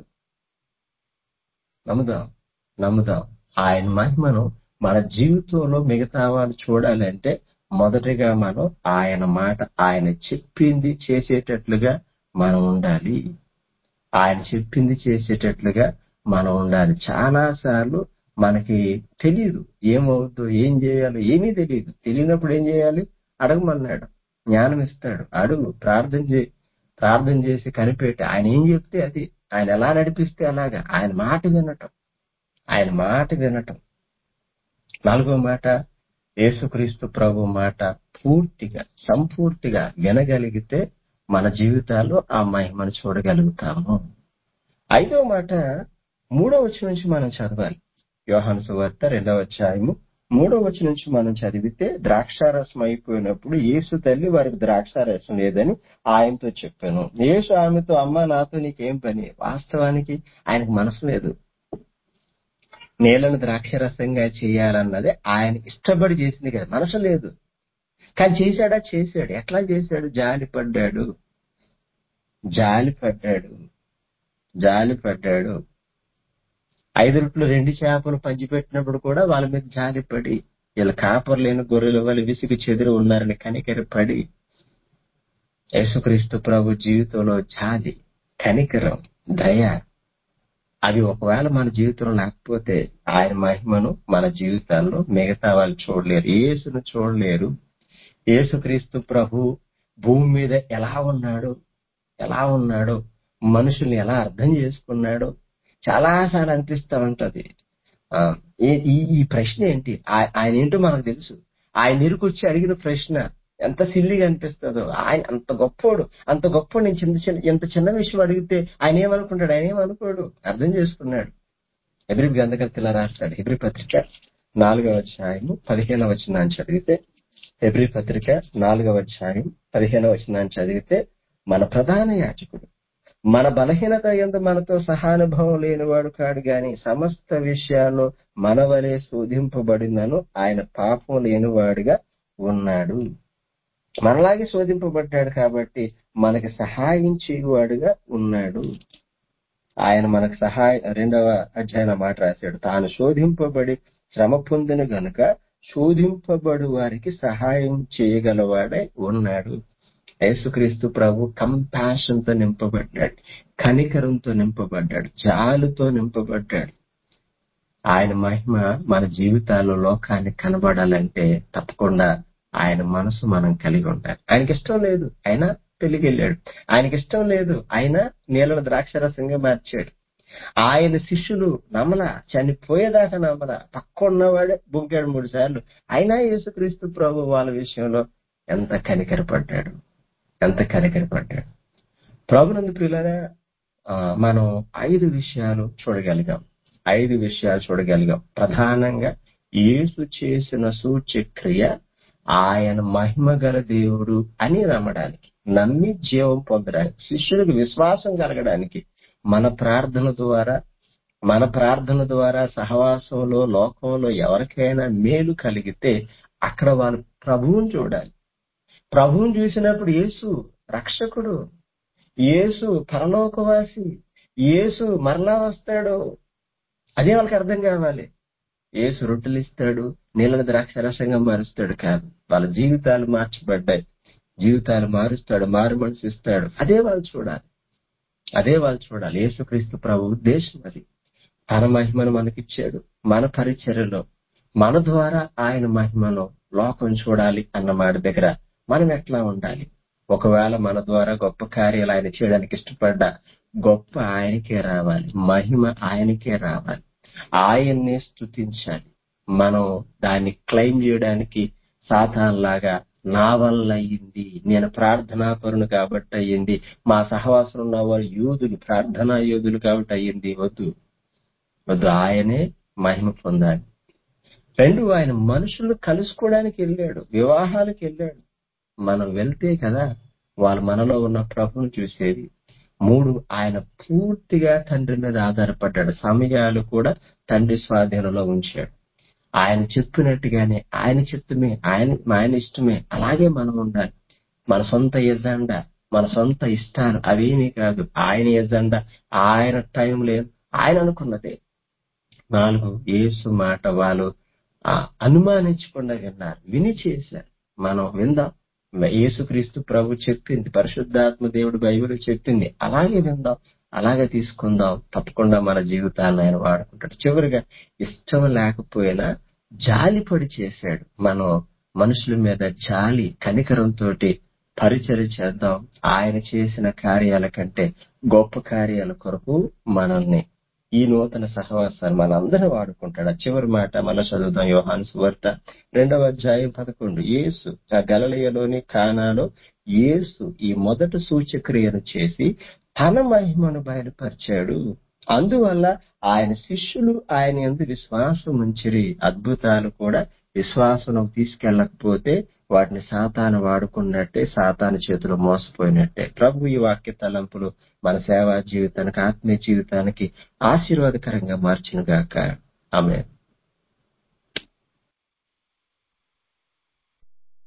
నమ్ముదాం నమ్ముదాం ఆయన మహిమను మన జీవితంలో మిగతా వాళ్ళు చూడాలంటే మొదటిగా మనం ఆయన మాట ఆయన చెప్పింది చేసేటట్లుగా మనం ఉండాలి ఆయన చెప్పింది చేసేటట్లుగా మనం ఉండాలి చాలా సార్లు మనకి తెలియదు ఏమవుద్దో ఏం చేయాలో ఏమీ తెలియదు తెలియనప్పుడు ఏం చేయాలి అడగమన్నాడు జ్ఞానం ఇస్తాడు అడుగు ప్రార్థన చేయి ప్రార్థన చేసి కనిపెట్టి ఆయన ఏం చెప్తే అది ఆయన ఎలా నడిపిస్తే అలాగా ఆయన మాట వినటం ఆయన మాట వినటం నాలుగో మాట యేసుక్రీస్తు ప్రభు మాట పూర్తిగా సంపూర్తిగా వినగలిగితే మన జీవితాల్లో ఆ మహిమను చూడగలుగుతాము ఐదో మాట మూడో వచ్చి నుంచి మనం చదవాలి యోహాను సువార్త రెండవ అధ్యాయము మూడో వచ్చి నుంచి మనం చదివితే ద్రాక్షారసం అయిపోయినప్పుడు యేసు తల్లి వారికి ద్రాక్షారసం లేదని ఆయనతో చెప్పాను యేసు ఆమెతో అమ్మ నాతో నీకేం పని వాస్తవానికి ఆయనకు మనసు లేదు నీళ్లను ద్రాక్షరసంగా చేయాలన్నది ఆయన ఇష్టపడి చేసింది కదా మనసు లేదు కానీ చేశాడా చేశాడు ఎట్లా చేశాడు జాలి పడ్డాడు జాలి పడ్డాడు జాలి పడ్డాడు ఐదు రొట్లు రెండు చేపలు పంచిపెట్టినప్పుడు కూడా వాళ్ళ మీద జాలి పడి వీళ్ళ కాపర్ లేని గొర్రెలు వాళ్ళు విసిగి చెదిరి ఉన్నారని కనికర పడి యేసుక్రీస్తు ప్రభు జీవితంలో జాలి కనికరం దయ అవి ఒకవేళ మన జీవితంలో లేకపోతే ఆయన మహిమను మన జీవితాల్లో మిగతా వాళ్ళు చూడలేరు యేసును చూడలేరు యేసుక్రీస్తు ప్రభు భూమి మీద ఎలా ఉన్నాడు ఎలా ఉన్నాడో మనుషుల్ని ఎలా అర్థం చేసుకున్నాడో చాలా సార్లు అనిపిస్తా ఉంటది ఆ, ఈ- ఈ ఈ ప్రశ్న ఏంటి ఆ- ఆయన ఏంటో మనకు తెలుసు ఆయన ఇరుకొచ్చి అడిగిన ప్రశ్న ఎంత సిల్లిగా అనిపిస్తుందో ఆయన అంత గొప్పోడు అంత గొప్పోడు నేను చిన్న చిన్న ఎంత చిన్న విషయం అడిగితే ఆయన ఏమనుకుంటాడు ఆయన ఏమనుకోడు అర్థం చేసుకున్నాడు ఎబ్రి గ్రంథకర్తలా రాస్తాడు ఎబ్రి పత్రిక నాలుగవ అధ్యాయము పదిహేనవ వచనాన్ని చదివితే ఎబ్రి పత్రిక నాలుగవ అధ్యాయం పదిహేనవ వచనాన్ని చదివితే మన ప్రధాన యాజకుడు మన బలహీనత ఎందు మనతో సహానుభవం లేనివాడు కాడు గాని సమస్త విషయాల్లో మన వలె శోధింపబడినను ఆయన పాపం లేనివాడుగా ఉన్నాడు మనలాగే శోధింపబడ్డాడు కాబట్టి మనకి సహాయం చేయువాడుగా ఉన్నాడు ఆయన మనకు సహాయ రెండవ అధ్యాయం మాట రాశాడు తాను శోధింపబడి శ్రమ పొందిన గనుక శోధింపబడు వారికి సహాయం చేయగలవాడై ఉన్నాడు యేసుక్రీస్తు ప్రభు కంపాషన్ తో నింపబడ్డాడు కనికరంతో నింపబడ్డాడు జాలుతో నింపబడ్డాడు ఆయన మహిమ మన జీవితాల్లో లోకానికి కనబడాలంటే తప్పకుండా ఆయన మనసు మనం కలిగి ఉండాలి ఆయనకి ఇష్టం లేదు ఆయన పెళ్లికి వెళ్ళాడు ఆయనకి ఇష్టం లేదు ఆయన నీళ్ళను ద్రాక్షరసంగా మార్చాడు ఆయన శిష్యులు నమ్మల చనిపోయేదాకా నమ్మల పక్క ఉన్నవాడే బుంకాడు మూడు సార్లు అయినా యేసుక్రీస్తు ప్రభు వాళ్ళ విషయంలో ఎంత కనికరపడ్డాడు ఎంత కనికరపడ్డాడు ప్రభునందు ప్రియులరా ఆ, మనం ఐదు విషయాలు చూడగలిగాం ఐదు విషయాలు చూడగలిగాం ప్రధానంగా యేసు చేసిన సూచక్రియ ఆయన మహిమ గల దేవుడు అని నమ్మడానికి నమ్మి జీవం పొందడానికి శిష్యులకు విశ్వాసం కలగడానికి మన ప్రార్థన ద్వారా మన ప్రార్థన ద్వారా సహవాసంలో లోకంలో ఎవరికైనా మేలు కలిగితే అక్కడ వాళ్ళు ప్రభువుని చూడాలి ప్రభువుని చూసినప్పుడు యేసు రక్షకుడు యేసు పరలోకవాసి యేసు మరలా వస్తాడు అదే వాళ్ళకి అర్థం కావాలి యేసు రొట్టెలు ఇస్తాడు నీళ్ళని ద్రాక్షరసంగా మారుస్తాడు కాదు వాళ్ళ జీవితాలు మార్చబడ్డాయి జీవితాలు మారుస్తాడు మారు మనసు ఇస్తాడు అదే వాళ్ళు చూడాలి అదే వాళ్ళు చూడాలి యేసుక్రీస్తు ప్రభు ఉద్దేశం అది తన మహిమను మనకిచ్చాడు మన పరిచర్యలో మన ద్వారా ఆయన మహిమను లోకం చూడాలి అన్న మాట దగ్గర మనం ఎట్లా ఉండాలి ఒకవేళ మన ద్వారా గొప్ప కార్యాలు ఆయన చేయడానికి ఇష్టపడ్డా గొప్ప ఆయనకే రావాలి మహిమ ఆయనకే రావాలి ఆయన్నే స్తుతించాలి మనం దాన్ని క్లెయిమ్ చేయడానికి సాతాన్ లాగా నా వల్ల అయ్యింది నేను ప్రార్థనా పరును కాబట్టి అయ్యింది మా సహవాసం ఉన్న వారు యూదులు ప్రార్థనా యోధులు కాబట్టి అయ్యింది వద్దు వద్దు ఆయనే మహిమ పొందాలి రెండు ఆయన మనుషులు కలుసుకోవడానికి వెళ్ళాడు వివాహాలకు వెళ్ళాడు మనం వెళ్తే కదా వాళ్ళు మనలో ఉన్న ప్రభువును చూసేది మూడు ఆయన పూర్తిగా తండ్రి మీద ఆధారపడ్డాడు సమయాలు కూడా తండ్రి స్వాధీనంలో ఉంచాడు ఆయన చెప్పినట్టుగానే ఆయన చిత్తమే ఆయన ఆయన ఇష్టమే అలాగే మనం ఉండాలి మన సొంత ఎజెండా మన సొంత ఇష్టాలు అవేమీ కాదు ఆయన ఎజెండా ఆయన టైం లేదు ఆయన అనుకున్నదే నాలుగు యేసు మాట వాళ్ళు ఆ, అనుమానించకుండా విన్నారు విని చేశారు మనం విందాం యేసుక్రీస్తు ప్రభు చెప్పింది పరిశుద్ధాత్మ దేవుడు బైబిల్ చెప్పింది అలాగే విందాం అలాగే తీసుకుందాం తప్పకుండా మన జీవితాలను ఆయన వాడుకుంటాడు చివరిగా ఇష్టం లేకపోయినా జాలిపడి చేశాడు మనం మనుషుల మీద జాలి కనికరంతో పరిచయం చేద్దాం ఆయన చేసిన కార్యాల కంటే గొప్ప కార్యాల కొరకు మనల్ని ఈ నూతన సహవాసాన్ని మనందరం వాడుకుంటాడు ఆ చివరి మాట మన చదువుదాం యోహాను సువార్త రెండవ అధ్యాయం పదకొండు యేసు ఆ గలలియలోని కానాలో యేసు ఈ మొదటి సూచక్రియను చేసి తన మహిమను బయలుపరిచాడు అందువల్ల ఆయన శిష్యులు ఆయన ఎందు విశ్వాసం ఉంచిరి అద్భుతాలు కూడా విశ్వాసం తీసుకెళ్ళకపోతే వాటిని సాతాను వాడుకున్నట్టే సాతాను చేతిలో మోసపోయినట్టే ప్రభు ఈ వాక్య తలంపులు మన సేవా జీవితానికి ఆత్మీయ జీవితానికి ఆశీర్వాదకరంగా మార్చినగాక ఆమె